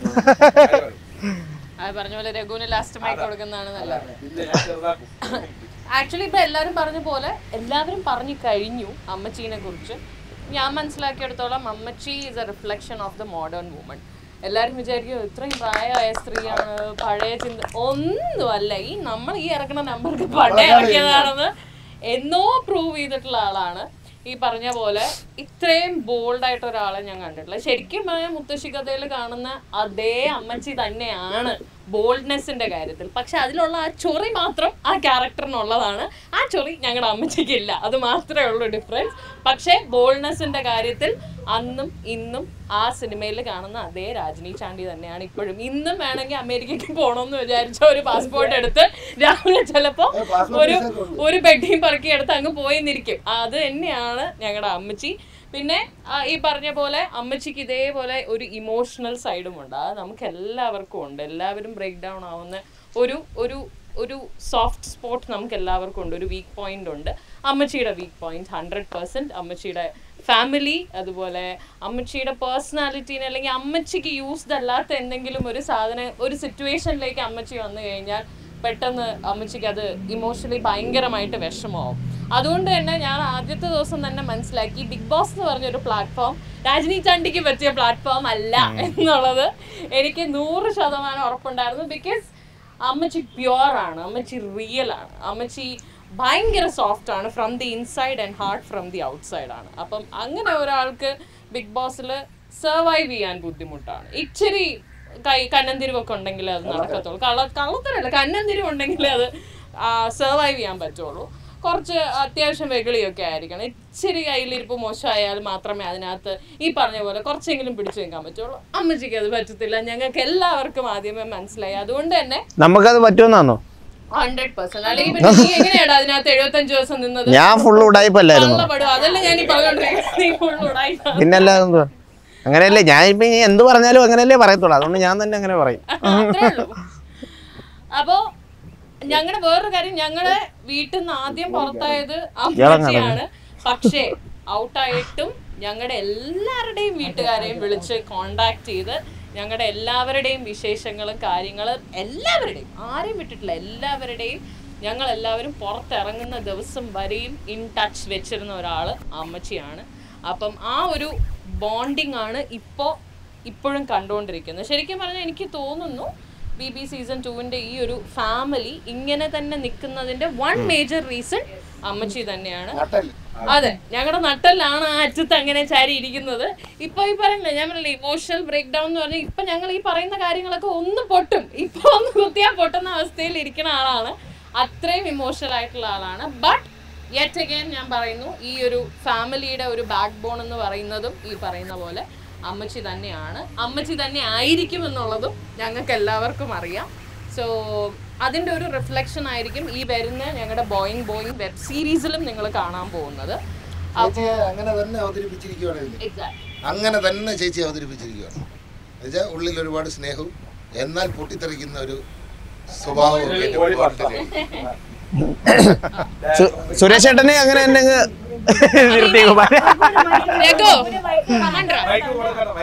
അത് പറഞ്ഞ പോലെ രഘുവിന് ലാസ്റ്റ് മൈക്ക് കൊടുക്കുന്നതാണ് നല്ലത് ആക്ച്വലി ഇപ്പൊ എല്ലാവരും പറഞ്ഞ പോലെ എല്ലാവരും പറഞ്ഞു കഴിഞ്ഞു അമ്മച്ചീനെ കുറിച്ച് ഞാൻ മനസ്സിലാക്കിയെടുത്തോളം അമ്മച്ചി is a reflection of the modern woman എല്ലാവരും വിചാരിക്കും ഇത്രയും പ്രായമായ സ്ത്രീയാണ് പഴയ ചിന്ത ഒന്നുമല്ല ഈ നമ്മൾ ഈ ഇറക്കുന്ന നമ്പർക്ക് പണ്ടേ ഇറക്കിയതാണെന്ന് എന്നോ പ്രൂവ് ചെയ്തിട്ടുള്ള ആളാണ് ഈ പറഞ്ഞ പോലെ ഇത്രയും ബോൾഡ് ആയിട്ട് ഒരാളെ ഞാൻ കണ്ടിട്ടില്ല ശരിക്കും പറഞ്ഞാൽ മുത്തശ്ശി കഥയിൽ കാണുന്ന അതേ അമ്മച്ചി തന്നെയാണ് ബോൾഡ്നെസ്സിന്റെ കാര്യത്തിൽ പക്ഷെ അതിലുള്ള ആ ചൊറി മാത്രം ആ ക്യാരക്ടറിനുള്ളതാണ് ആ ചൊറി ഞങ്ങളുടെ അമ്മച്ചിക്ക് ഇല്ല അത് മാത്രമേ ഉള്ളൂ ഡിഫറൻസ് പക്ഷേ ബോൾഡ്നെസ്സിന്റെ കാര്യത്തിൽ അന്നും ഇന്നും ആ സിനിമയിൽ കാണുന്ന അതേ രാജനി ചാണ്ടി തന്നെയാണ് ഇപ്പോഴും ഇന്നും വേണമെങ്കിൽ അമേരിക്കയ്ക്ക് പോകണമെന്ന് വിചാരിച്ച ഒരു പാസ്പോർട്ട് എടുത്ത് രാവിലെ ചിലപ്പോ ഒരു ഒരു പെട്ടിയും പറക്കി എടുത്ത് അങ്ങ് പോയി നിൽക്കും അത് തന്നെയാണ് ഞങ്ങളുടെ അമ്മച്ചി പിന്നെ ആ, ഈ പറഞ്ഞ പോലെ അമ്മച്ചിക്ക് ഇതേപോലെ ഒരു ഇമോഷണൽ സൈഡും ഉണ്ട് അത് നമുക്ക് എല്ലാവർക്കും ഉണ്ട് എല്ലാവരും ബ്രേക്ക് ഡൗൺ ആവുന്ന ഒരു ഒരു ഒരു സോഫ്റ്റ് സ്പോട്ട് നമുക്ക് എല്ലാവർക്കും ഉണ്ട് ഒരു വീക്ക് പോയിന്റ് ഉണ്ട് അമ്മച്ചിയുടെ വീക്ക് പോയിന്റ് ഹൺഡ്രഡ് പെർസെൻറ്റ് അമ്മച്ചിയുടെ ഫാമിലി അതുപോലെ അമ്മച്ചിയുടെ പേഴ്സണാലിറ്റീനെ അല്ലെങ്കിൽ അമ്മച്ചിക്ക് യൂസ്ഡ് അല്ലാത്ത എന്തെങ്കിലും ഒരു സാധനം ഒരു സിറ്റുവേഷനിലേക്ക് അമ്മച്ചി വന്നു കഴിഞ്ഞാൽ പെട്ടെന്ന് അമ്മച്ചിക്ക് അത് ഇമോഷണലി ഭയങ്കരമായിട്ട് വിഷമമാവും അതുകൊണ്ട് തന്നെ ഞാൻ ആദ്യത്തെ ദിവസം തന്നെ മനസ്സിലാക്കി ബിഗ് ബോസ് എന്ന് പറഞ്ഞൊരു പ്ലാറ്റ്ഫോം രാജനി ചണ്ടിക്ക് പറ്റിയ പ്ലാറ്റ്ഫോം അല്ല എന്നുള്ളത് എനിക്ക് നൂറ് ശതമാനം ഉറപ്പുണ്ടായിരുന്നു ബിക്കോസ് അമ്മച്ചി പ്യുവർ ആണ് അമ്മച്ചി റിയൽ ആണ് അമ്മച്ചി ഭയങ്കര സോഫ്റ്റ് ആണ് from the inside and hard from the outside ആണ് അപ്പം അങ്ങനെ ഒരാൾക്ക് ബിഗ് ബോസിൽ സർവൈവ് ചെയ്യാൻ ബുദ്ധിമുട്ടാണ് ഇച്ചിരി കൈ കന്നന്തിരിവൊക്കെ ഉണ്ടെങ്കിൽ അത് നടക്കത്തുള്ളൂ കള്ള കള്ളത്തരല്ല കന്നന്തിരിവ് ഉണ്ടെങ്കിൽ അത് സർവൈവ് ചെയ്യാൻ പറ്റുള്ളൂ കുറച്ച് അത്യാവശ്യം വെകളിയൊക്കെ ആയിരിക്കണം ഇച്ചിരി കയ്യിലിരിപ്പ് മോശമായാൽ മാത്രമേ അതിനകത്ത് ഈ പറഞ്ഞ പോലെ കുറച്ചെങ്കിലും പിടിച്ചു നിൽക്കാൻ പറ്റുള്ളൂ അമ്മച്ചിക്ക് അത് പറ്റത്തില്ല ഞങ്ങൾക്ക് എല്ലാവർക്കും ആദ്യമേ മനസ്സിലായി അതുകൊണ്ട് തന്നെ നമുക്കത് പറ്റുമെന്നാണോ ഹൺഡ്രഡ് പെർസെന്റ് അല്ലെങ്കിൽ പിന്നെ നീ എങ്ങനെയാണ് അതിനകത്ത് എഴുപത്തഞ്ച് ദിവസം നിന്നത് ഞാൻ ഫുൾ ഉടായ്പല്ലായിരുന്നു കള്ളപ്പെടും അതല്ല ഞാൻ ഈ പറഞ്ഞോണ്ടിരിക്കുന്നത് നീ ഫുൾ ഉടായി പിന്നല്ല എന്തുവാ അങ്ങനെയല്ലേ ഞാൻ ഇപ്പൊ ഇനി എന്ത് പറഞ്ഞാലും അങ്ങനെയല്ലേ പറയത്തുള്ളൂ അതുകൊണ്ട് ഞാൻ തന്നെ അങ്ങനെ പറയും അത്രേ ഉള്ളൂ അപ്പോ ഞങ്ങളുടെ വേറൊരു കാര്യം ഞങ്ങളെ വീട്ടിൽ നിന്ന് ആദ്യം പുറത്തായത് അമ്മച്ചിയാണ് പക്ഷേ ഔട്ടായിട്ടും ഞങ്ങളുടെ എല്ലാവരുടെയും വീട്ടുകാരെയും വിളിച്ച് കോണ്ടാക്ട് ചെയ്ത് ഞങ്ങളുടെ എല്ലാവരുടെയും വിശേഷങ്ങളും കാര്യങ്ങളും എല്ലാവരുടെയും ആരെയും വിട്ടിട്ടില്ല എല്ലാവരുടെയും ഞങ്ങൾ എല്ലാവരും പുറത്തിറങ്ങുന്ന ദിവസം വരെയും ഇൻ ടച്ച് വെച്ചിരുന്ന ഒരാൾ അമ്മച്ചിയാണ് അപ്പം ആ ഒരു ബോണ്ടിങ് ആണ് ഇപ്പോൾ ഇപ്പോഴും കണ്ടുകൊണ്ടിരിക്കുന്നത് ശരിക്കും പറഞ്ഞാൽ എനിക്ക് തോന്നുന്നു ബി ബി സീസൺ ടുവിൻ്റെ ഈ ഒരു ഫാമിലി ഇങ്ങനെ തന്നെ നിൽക്കുന്നതിൻ്റെ വൺ മേജർ റീസൺ അമ്മച്ചി തന്നെയാണ് നട്ടൽ അതെ ഞങ്ങളുടെ നട്ടലാണ് ആ അറ്റത്ത് അങ്ങനെ ചാരി ഇരിക്കുന്നത് ഇപ്പൊ ഈ പറയുന്നില്ല ഞാൻ പറഞ്ഞില്ല ഇമോഷണൽ ബ്രേക്ക് ഡൗൺ എന്ന് പറഞ്ഞാൽ ഇപ്പൊ ഞങ്ങൾ ഈ പറയുന്ന കാര്യങ്ങളൊക്കെ ഒന്ന് പൊട്ടും ഇപ്പൊ ഒന്ന് കുത്തിയാ പൊട്ടുന്ന അവസ്ഥയിൽ ഇരിക്കുന്ന ആളാണ് അത്രയും ഇമോഷണൽ ആയിട്ടുള്ള ആളാണ് ബട്ട് യെറ്റ് അഗൈൻ ഞാൻ പറയുന്നു ഈ ഒരു ഫാമിലിയുടെ ഒരു ബാക്ക് ബോൺ എന്ന് പറയുന്നതും ഈ പറയുന്ന പോലെ അമ്മച്ചി തന്നെയാണ് അമ്മച്ചി തന്നെ ആയിരിക്കും എന്നുള്ളതും ഞങ്ങൾക്ക് എല്ലാവർക്കും അറിയാം സോ അതിൻ്റെ ഒരു റിഫ്ലക്ഷൻ ആയിരിക്കും ഈ വരുന്ന ഞങ്ങളുടെ ബോയിങ് ബോയിങ് വെബ് സീരീസിലും നിങ്ങൾ കാണാൻ പോകുന്നത് ചേച്ചിയെ അങ്ങനെ തന്നെ അവതരിപ്പിച്ചിരിക്കുകയാണ് ഇതിൽ എക്സാക്ട് അങ്ങനെ തന്നെ ചേച്ചി അവതരിപ്പിച്ചിരിക്കുകയാണ് എന്നുവെച്ചാൽ ഉള്ളിൽ ഒരുപാട് സ്നേഹവും എന്നാൽ പൊട്ടിത്തെറിക്കുന്ന ഒരു സ്വഭാവവും ഒക്കെ എൻ്റെ മുഖത്തുണ്ട്. സു- സുരേഷ് ഏട്ടനെ അങ്ങനെ തന്നെ അങ്ങ് നിർത്തിയേക്കും. രഘു, കമണ്ട്രാ. മൈക്ക് കൊടുക്കണം,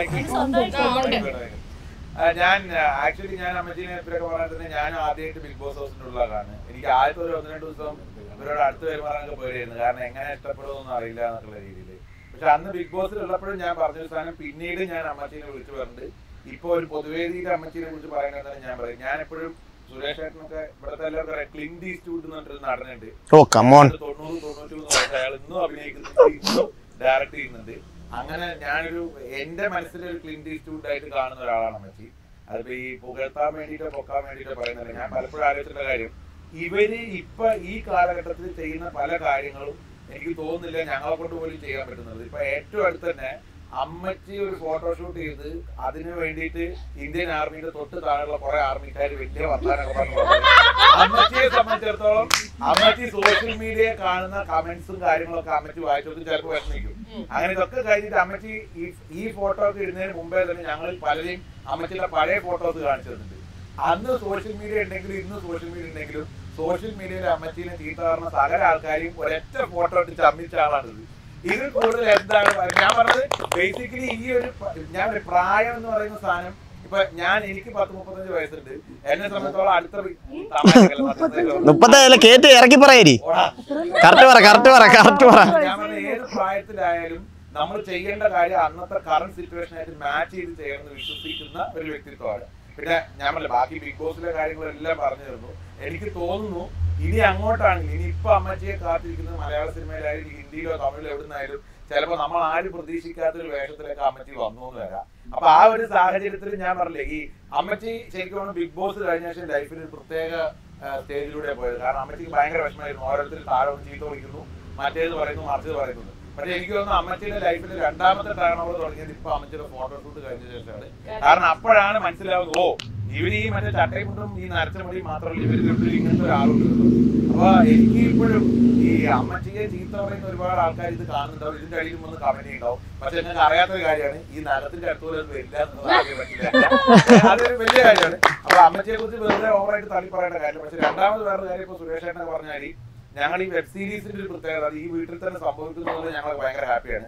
മൈക്ക്. ആ, ഞാൻ ആക്ച്വലി ഞാൻ അമ്മച്ചീനെ ഇവരൊക്കെ പറഞ്ഞാൽ തന്നെ ഞാൻ ആദ്യമായിട്ട് ബിഗ് ബോസ് ഹൗസിന്റെ ഉള്ളതാണ് എനിക്ക് ആദ്യത്തെ ഒരു ഒന്ന് രണ്ട് ദിവസം ഇവരോട് അടുത്ത് പെരുമാറാനൊക്കെ പേടിയായിരുന്നു കാരണം എങ്ങനെ ഇഷ്ടപ്പെടുമെന്നൊന്നും അറിയില്ല എന്നുള്ള രീതിയിൽ പക്ഷെ അന്ന് ബിഗ് ബോസിൽ ഉള്ളപ്പോഴും ഞാൻ പറഞ്ഞൊരു സാധനം പിന്നീട് ഞാൻ അമ്മച്ചീനെ വിളിച്ചു പറഞ്ഞിട്ട് ഇപ്പൊ ഒരു പൊതുവേദിയിൽ അമ്മച്ചീനെ കുറിച്ച് പറയുന്നത് ഞാൻ പറയും ഞാൻ എപ്പോഴും സുരേഷ് ഏട്ടനൊക്കെ ഇവിടുത്തെ എല്ലാവർക്കും അറിയാം ക്ലിൻഡ് ഈസ്റ്റ്വുഡ് എന്ന് പറഞ്ഞിട്ടൊരു നടനുണ്ട് ഓ കമോൺ തൊണ്ണൂറ് തൊണ്ണൂറ്റി മൂന്ന് വയസ്സ് അയാൾ ഇന്നും അഭിനയിക്കുന്നുണ്ട് ഇന്നും ഡയറക്ട് ചെയ്യുന്നുണ്ട് അങ്ങനെ ഞാനൊരു എന്റെ മനസ്സിൽ ഒരു ക്ലിൻഡ് ഈസ്റ്റ്വുഡ് ആയിട്ട് കാണുന്ന ഒരാളാണ് അമ്മച്ചി അതിപ്പോ ഈ പുകഴ്ത്താൻ വേണ്ടിയിട്ടോ പൊക്കാൻ വേണ്ടിയിട്ടോ പറയുന്നില്ല ഞാൻ പലപ്പോഴും ആലോചിച്ചിട്ടുള്ള കാര്യം ഇവര് ഇപ്പൊ ഈ കാലഘട്ടത്തിൽ ചെയ്യുന്ന പല കാര്യങ്ങളും എനിക്ക് തോന്നുന്നില്ല ഞങ്ങളെ കൊണ്ട് പോലും ചെയ്യാൻ പറ്റുന്നത് ഇപ്പൊ ഏറ്റവും അടുത്ത് തന്നെ അമ്മച്ചി ഒരു ഫോട്ടോഷൂട്ട് ചെയ്ത് അതിന് വേണ്ടിയിട്ട് ഇന്ത്യൻ ആർമിയുടെ തൊട്ട് താഴെയുള്ള കുറെ ആർമിക്കാർ വലിയ വർത്താനൊക്കെ പറഞ്ഞു പോകുന്നത്. അമ്മച്ചിയെ സംബന്ധിച്ചിടത്തോളം അമ്മച്ചി സോഷ്യൽ മീഡിയ കാണുന്ന കമന്റ്സും കാര്യങ്ങളൊക്കെ അമ്മച്ചി വായിച്ചോട്ട് ചിലപ്പോൾ വിഷമിക്കും അങ്ങനെ ഇതൊക്കെ കഴിഞ്ഞിട്ട് അമ്മച്ചി ഈ ഈ ഫോട്ടോ ഒക്കെ ഇടുന്നതിന് മുമ്പേ തന്നെ ഞങ്ങൾ പലരെയും അമ്മച്ചിയുടെ പഴയ ഫോട്ടോസ് കാണിച്ചു തന്നിട്ടുണ്ട് അന്ന് സോഷ്യൽ മീഡിയ ഉണ്ടെങ്കിലും ഇന്ന് സോഷ്യൽ മീഡിയ ഉണ്ടെങ്കിലും സോഷ്യൽ മീഡിയയിൽ അമ്മച്ചീനെ ചീത്ത പറഞ്ഞ സകല ആൾക്കാരെയും ഒരൊറ്റ ഫോട്ടോ ഇട്ട് ചമ്മിച്ച ആളാണിത് ഇതിൽ കൂടുതൽ എന്താണ് പറയുക? ഞാൻ പറഞ്ഞത് ബേസിക്കലി ഈ ഒരു പ- ഞാൻ ഒരു പ്രായം എന്ന് പറയുന്ന സാധനം ഇപ്പൊ ഞാൻ എനിക്ക് പത്ത് മുപ്പത്തഞ്ച് വയസ്സുണ്ട് എന്നെ സംബന്ധിച്ചോളം അടുത്ത വി- തമാശകള് സത്യത്തിൽ മുപ്പത്തേഴ് കേട്ട് ഇറക്കി പറയരി ഓടാ. കറക്റ്റ് പറ കറക്റ്റ് പറ കറക്റ്റ് പറ ഞാൻ പറഞ്ഞ ഏത് പ്രായത്തിലായാലും നമ്മൾ ചെയ്യേണ്ട കാര്യം അന്നത്തെ കറണ്ട് സിറ്റുവേഷൻ ആയിട്ട് മാച്ച് ചെയ്ത് ചെയ്യണമെന്ന് വിശ്വസിക്കുന്ന ഒരു വ്യക്തിത്വമാണ് പിന്നെ ഞാൻ പറഞ്ഞില്ല ബാക്കി ബിഗ് ബോസിലെ കാര്യങ്ങളെല്ലാം പറഞ്ഞു തരുന്നു എനിക്ക് തോന്നുന്നു ഇനി അങ്ങോട്ടാണെങ്കിൽ ഇനി ഇപ്പൊ അമ്മച്ചിയെ കാത്തിരിക്കുന്നത് മലയാള സിനിമയിലായാലും ഹിന്ദിയിലോ തമിഴിലോ എവിടുന്നായാലും ചിലപ്പോ നമ്മൾ ആരും പ്രതീക്ഷിക്കാത്ത ഒരു വേഷത്തിലേക്ക് അമ്മച്ചി വന്നു എന്ന് വരാം അപ്പൊ ആ ഒരു സാഹചര്യത്തിൽ ഞാൻ പറഞ്ഞില്ലേ ഈ അമ്മച്ചി ശരിക്കും ബിഗ് ബോസ് കഴിഞ്ഞ ശേഷം ലൈഫിൽ ഒരു പ്രത്യേക സ്റ്റേജിലൂടെ പോയത് കാരണം അമ്മച്ചിക്ക് ഭയങ്കര വിഷമമായിരുന്നു ഓരോരുത്തർ താഴെ വന്ന് ചീത്ത വിളിക്കുന്നു മറ്റേത് പറയുന്നു മറിച്ചത് പറയുന്നു പക്ഷെ എനിക്ക് തോന്നുന്നു അമ്മച്ചിയുടെ ലൈഫിൽ രണ്ടാമത്തെ ടേൺ ഓവർ തുടങ്ങിയത് ഇപ്പൊ അമ്മച്ചിയുടെ ഫോട്ടോഷൂട്ട് കഴിഞ്ഞ ശേഷമാണ് കാരണം അപ്പോഴാണ് മനസ്സിലാവുന്നത് ഓ ഇവര് ഈ മറ്റേ ചട്ടയമുണ്ടും ഈ നരച്ച മുടിയും മാത്രമല്ല ഇവര് രണ്ടുപേരും ഇങ്ങനത്തെ ഒരാളുണ്ട് അപ്പൊ എനിക്ക് ഇപ്പോഴും ഈ അമ്മച്ചിയെ ചീത്ത പറയുന്ന ഒരുപാട് ആൾക്കാർ ഇത് കാണുന്നുണ്ടാവും ഇതിന്റെ അടിയിൽ വന്ന് കമന്റ് ഉണ്ടാവും പക്ഷെ നിങ്ങൾക്ക് അറിയാത്തൊരു കാര്യമാണ് ഈ നഗത്തിന്റെ അടുത്തുള്ള അത് വരില്ല എന്നുള്ളത് ആദ്യം മനസ്സിലാക്കുക അതൊരു വലിയ കാര്യമാണ് അപ്പൊ അമ്മച്ചിയെ കുറിച്ച് വെറുതെ ഓവറായിട്ട് തള്ളി പറയേണ്ട കാര്യം പക്ഷെ രണ്ടാമത് വേറെ കാര്യം ഇപ്പൊ സുരേഷ് ഏട്ടനൊക്കെ പറഞ്ഞാൽ ഞങ്ങൾ ഈ വെബ് സീരീസിന്റെ ഒരു പ്രത്യേകത അത് ഈ വീട്ടിൽ തന്നെ സംഭവിക്കുന്നത് ഞങ്ങൾ ഭയങ്കര ഹാപ്പിയാണ്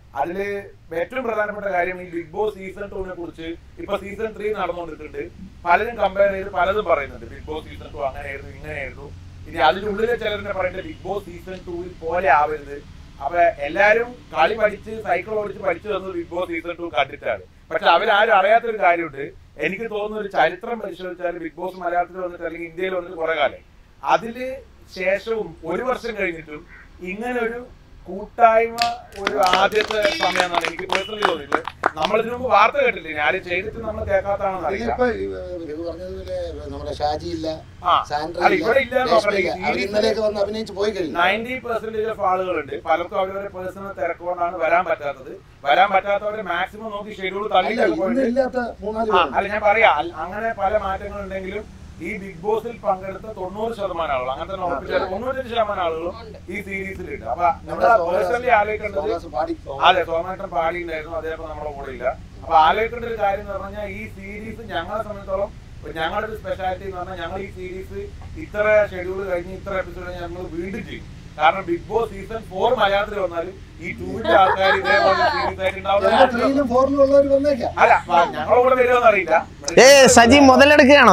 അതില് ഏറ്റവും പ്രധാനപ്പെട്ട കാര്യം ഈ ബിഗ് ബോസ് സീസൺ ടൂവിനെ കുറിച്ച് ഇപ്പൊ സീസൺ ത്രീ നടന്നുകൊണ്ടിരിക്കുന്നുണ്ട് പലരും കമ്പയർ ചെയ്ത് പലതും പറയുന്നുണ്ട് ബിഗ് ബോസ് സീസൺ ടു അങ്ങനെയായിരുന്നു ഇങ്ങനെയായിരുന്നു ഇനി അതിനുള്ളിലെ ചിലരെ പറയുന്നത് ബിഗ് ബോസ് സീസൺ ടൂവിൽ പോലെ ആവരുത് അപ്പൊ എല്ലാരും കളി പഠിച്ച് സൈക്കിൾ ഓടിച്ച് പഠിച്ചു വന്നത് ബിഗ് ബോസ് സീസൺ ടു കണ്ടിട്ടാണ് പക്ഷെ അവരാരും അറിയാത്തൊരു കാര്യമുണ്ട് എനിക്ക് തോന്നുന്ന ഒരു ചരിത്രം പരിശോധിച്ചാൽ ബിഗ് ബോസ് മലയാളത്തിൽ വന്നിട്ട് അല്ലെങ്കിൽ ഇന്ത്യയിൽ വന്നിട്ട് കുറെ കാലം അതില് ശേഷവും ഒരു വർഷം കഴിഞ്ഞിട്ടും ഇങ്ങനെ ഒരു കൂട്ടായ്മ ഒരു ആദ്യത്തെ സമയമാണ് എനിക്ക് പേഴ്സണലി തോന്നിയിട്ടുള്ളത് നമ്മൾ ഇതിനു മുമ്പ് വാർത്ത കേട്ടില്ലേ ആരും ചെയ്തിട്ട് നമ്മൾ കേൾക്കാത്തതാണെന്ന് അറിയില്ല ഇതിലിപ്പോ ഈ, ഏഹ്, രഘു പറഞ്ഞതുപോലെ നമ്മുടെ ഷാജി ഇല്ല ആ സാൻഡ്ര അല്ല, ഇല്ല, ഇവിടെ ഇല്ല രേഷ്മ നോക്കട്ടെ. ഇല്ല. ഈ അവർ ഇന്നലെയൊക്കെ വന്ന് അഭിനയിച്ച് പോയി കഴിഞ്ഞു നയൻറ്റി പെർസെന്റേജ് ഓഫ് ആളുകളുണ്ട് പലർക്കും അവരവരെ പേഴ്സണൽ തിരക്കുകൊണ്ടാണ് വരാൻ പറ്റാത്തത് വരാൻ പറ്റാത്തവരെ മാക്സിമം നോക്കി ഷെഡ്യൂൾ അല്ല തള്ളിയിട്ടൊക്കെ ഇന്ന് പോയിട്ട് ഇല്ലാത്ത മൂന്നാല് ആ, പേരുണ്ട്. അല്ല ഞാൻ പറയാം അല്ല, അങ്ങനെ പല മാറ്റങ്ങൾ ഉണ്ടെങ്കിലും ഈ ബിഗ് ബോസിൽ പങ്കെടുത്ത തൊണ്ണൂറ് ശതമാനം ആളുകൾ അങ്ങനെ തന്നെ ഉറപ്പിച്ചാൽ തൊണ്ണൂറ്റഞ്ച് ശതമാനം ആളുകളും ഈ സീരീസിലുണ്ട് അപ്പൊ നമ്മൾ നമ്മുടെ പേഴ്സണലി സോമദാസ് ആലോചിക്കേണ്ടത് സോമദാസ് പാടി അതെ സോമേട്ടൻ പാടിയിട്ടുണ്ടായിരുന്നു അദ്ദേഹം നമ്മുടെ കൂടെ ഇല്ല അപ്പൊ ആലോചിക്കേണ്ട ഒരു കാര്യം എന്ന് പറഞ്ഞാൽ ഈ സീരീസ് ഞങ്ങളെ സംബന്ധിച്ചോളം ഇപ്പൊ ഞങ്ങളുടെ ഒരു സ്പെഷ്യാലിറ്റി എന്ന് പറഞ്ഞാൽ ഞങ്ങൾ ഈ സീരീസ് ഇത്ര ഷെഡ്യൂൾ കഴിഞ്ഞ് ഇത്ര എപ്പിസോഡ് ഞങ്ങൾ വീണ്ടും ചെയ്യും കാരണം ബിഗ് ബോസ് സീസൺ ഫോർ മലയാളത്തിൽ വന്നാലും ഈ ടൂവിന്റെ ആൾക്കാർ ഇതേപോലെ സീരീസ് ആയിട്ട് എല്ലാ ഉണ്ടാവുന്ന ത്രീയിലും ഫോറിലും ഉള്ളവർ വന്നേക്കാം അല്ല അപ്പൊ ഞങ്ങളുടെ കൂടെ വരുമോന്ന് അറിയില്ല ഏ സജി മുതലെടുക്കുകയാണോ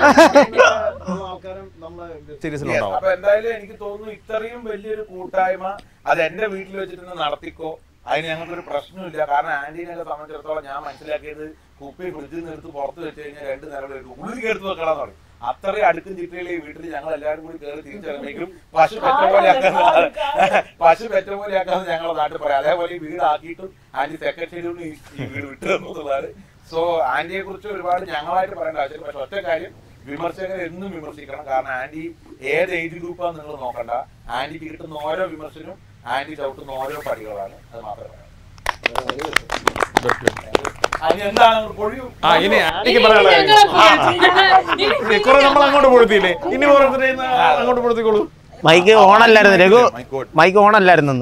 ആൾക്കാരും നമ്മളെ Yes, സീരീസിലുണ്ടാവും അപ്പൊ എന്തായാലും എനിക്ക് തോന്നുന്നു ഇത്രയും വലിയൊരു കൂട്ടായ്മ അത് എന്റെ വീട്ടിൽ വെച്ചിട്ട് നടത്തിക്കോ അതിന് ഞങ്ങൾക്കൊരു പ്രശ്നമില്ല കാരണം ആന്റീനെയൊക്കെ സംബന്ധിച്ചിടത്തോളം ഞാൻ മനസ്സിലാക്കിയത് കുപ്പി ഫ്രിഡ്ജിൽ നിന്ന് എടുത്ത് പുറത്ത് വെച്ച് കഴിഞ്ഞാൽ രണ്ട് നിലവിൽ ഉള്ളിൽ എടുത്ത് വെക്കണമെന്ന് പറയും അത്രയും അടുക്കും ചിട്ടയിലെ ഈ വീട്ടിൽ ഞങ്ങൾ എല്ലാവരും കൂടി കയറി തിരിച്ചിറങ്ങിയെങ്കിലും പശു പെറ്റ പോലെ ആക്കാന്ന് പശു പെറ്റ പോലെ ആക്കാന്ന് ഞങ്ങളുടെ നാട്ടിൽ പറയാം അതേപോലെ ഈ വീട് ആക്കിയിട്ടും ആന്റി സെക്കൻഡ് ഷെഡ്യൂളിൽ ഈ വീട് വിട്ടു എന്നുള്ളതാണ് സോ ആന്റിയെ കുറിച്ച് ഒരുപാട് ഞങ്ങളായിട്ട് പറയേണ്ട ആവശ്യം പക്ഷെ ഒറ്റ കാര്യം വിമർശകർ എന്നും വിമർശിക്കണം കാരണം ആന്റി ഏത് ഏജ് ഗ്രൂപ്പാന്ന് നിങ്ങൾ നോക്കണ്ട ആന്റിക്ക് കിട്ടുന്ന ഓരോ വിമർശനവും ആന്റി ചവിട്ടുന്ന ഓരോ പടികളാണ് അത് മാത്രമേ പറയാം അതിന് എന്താണ് പൊഴിയും ആ ഇനി ആന്റിക്ക് ഇനി പറയാനുള്ള ഞങ്ങളെ കാര്യം. ഇനി ഇനി കുറെ നമ്മൾ അങ്ങോട്ട് പൊഴുത്തിയില്ലേ ഇനി ഓരോരുത്തരെ അങ്ങോട്ട് പൊഴുത്തിക്കോളൂ മൈക്ക് ഓണല്ലായിരുന്നു രഘു മൈക്ക് ഓണല്ലായിരുന്നെന്ന്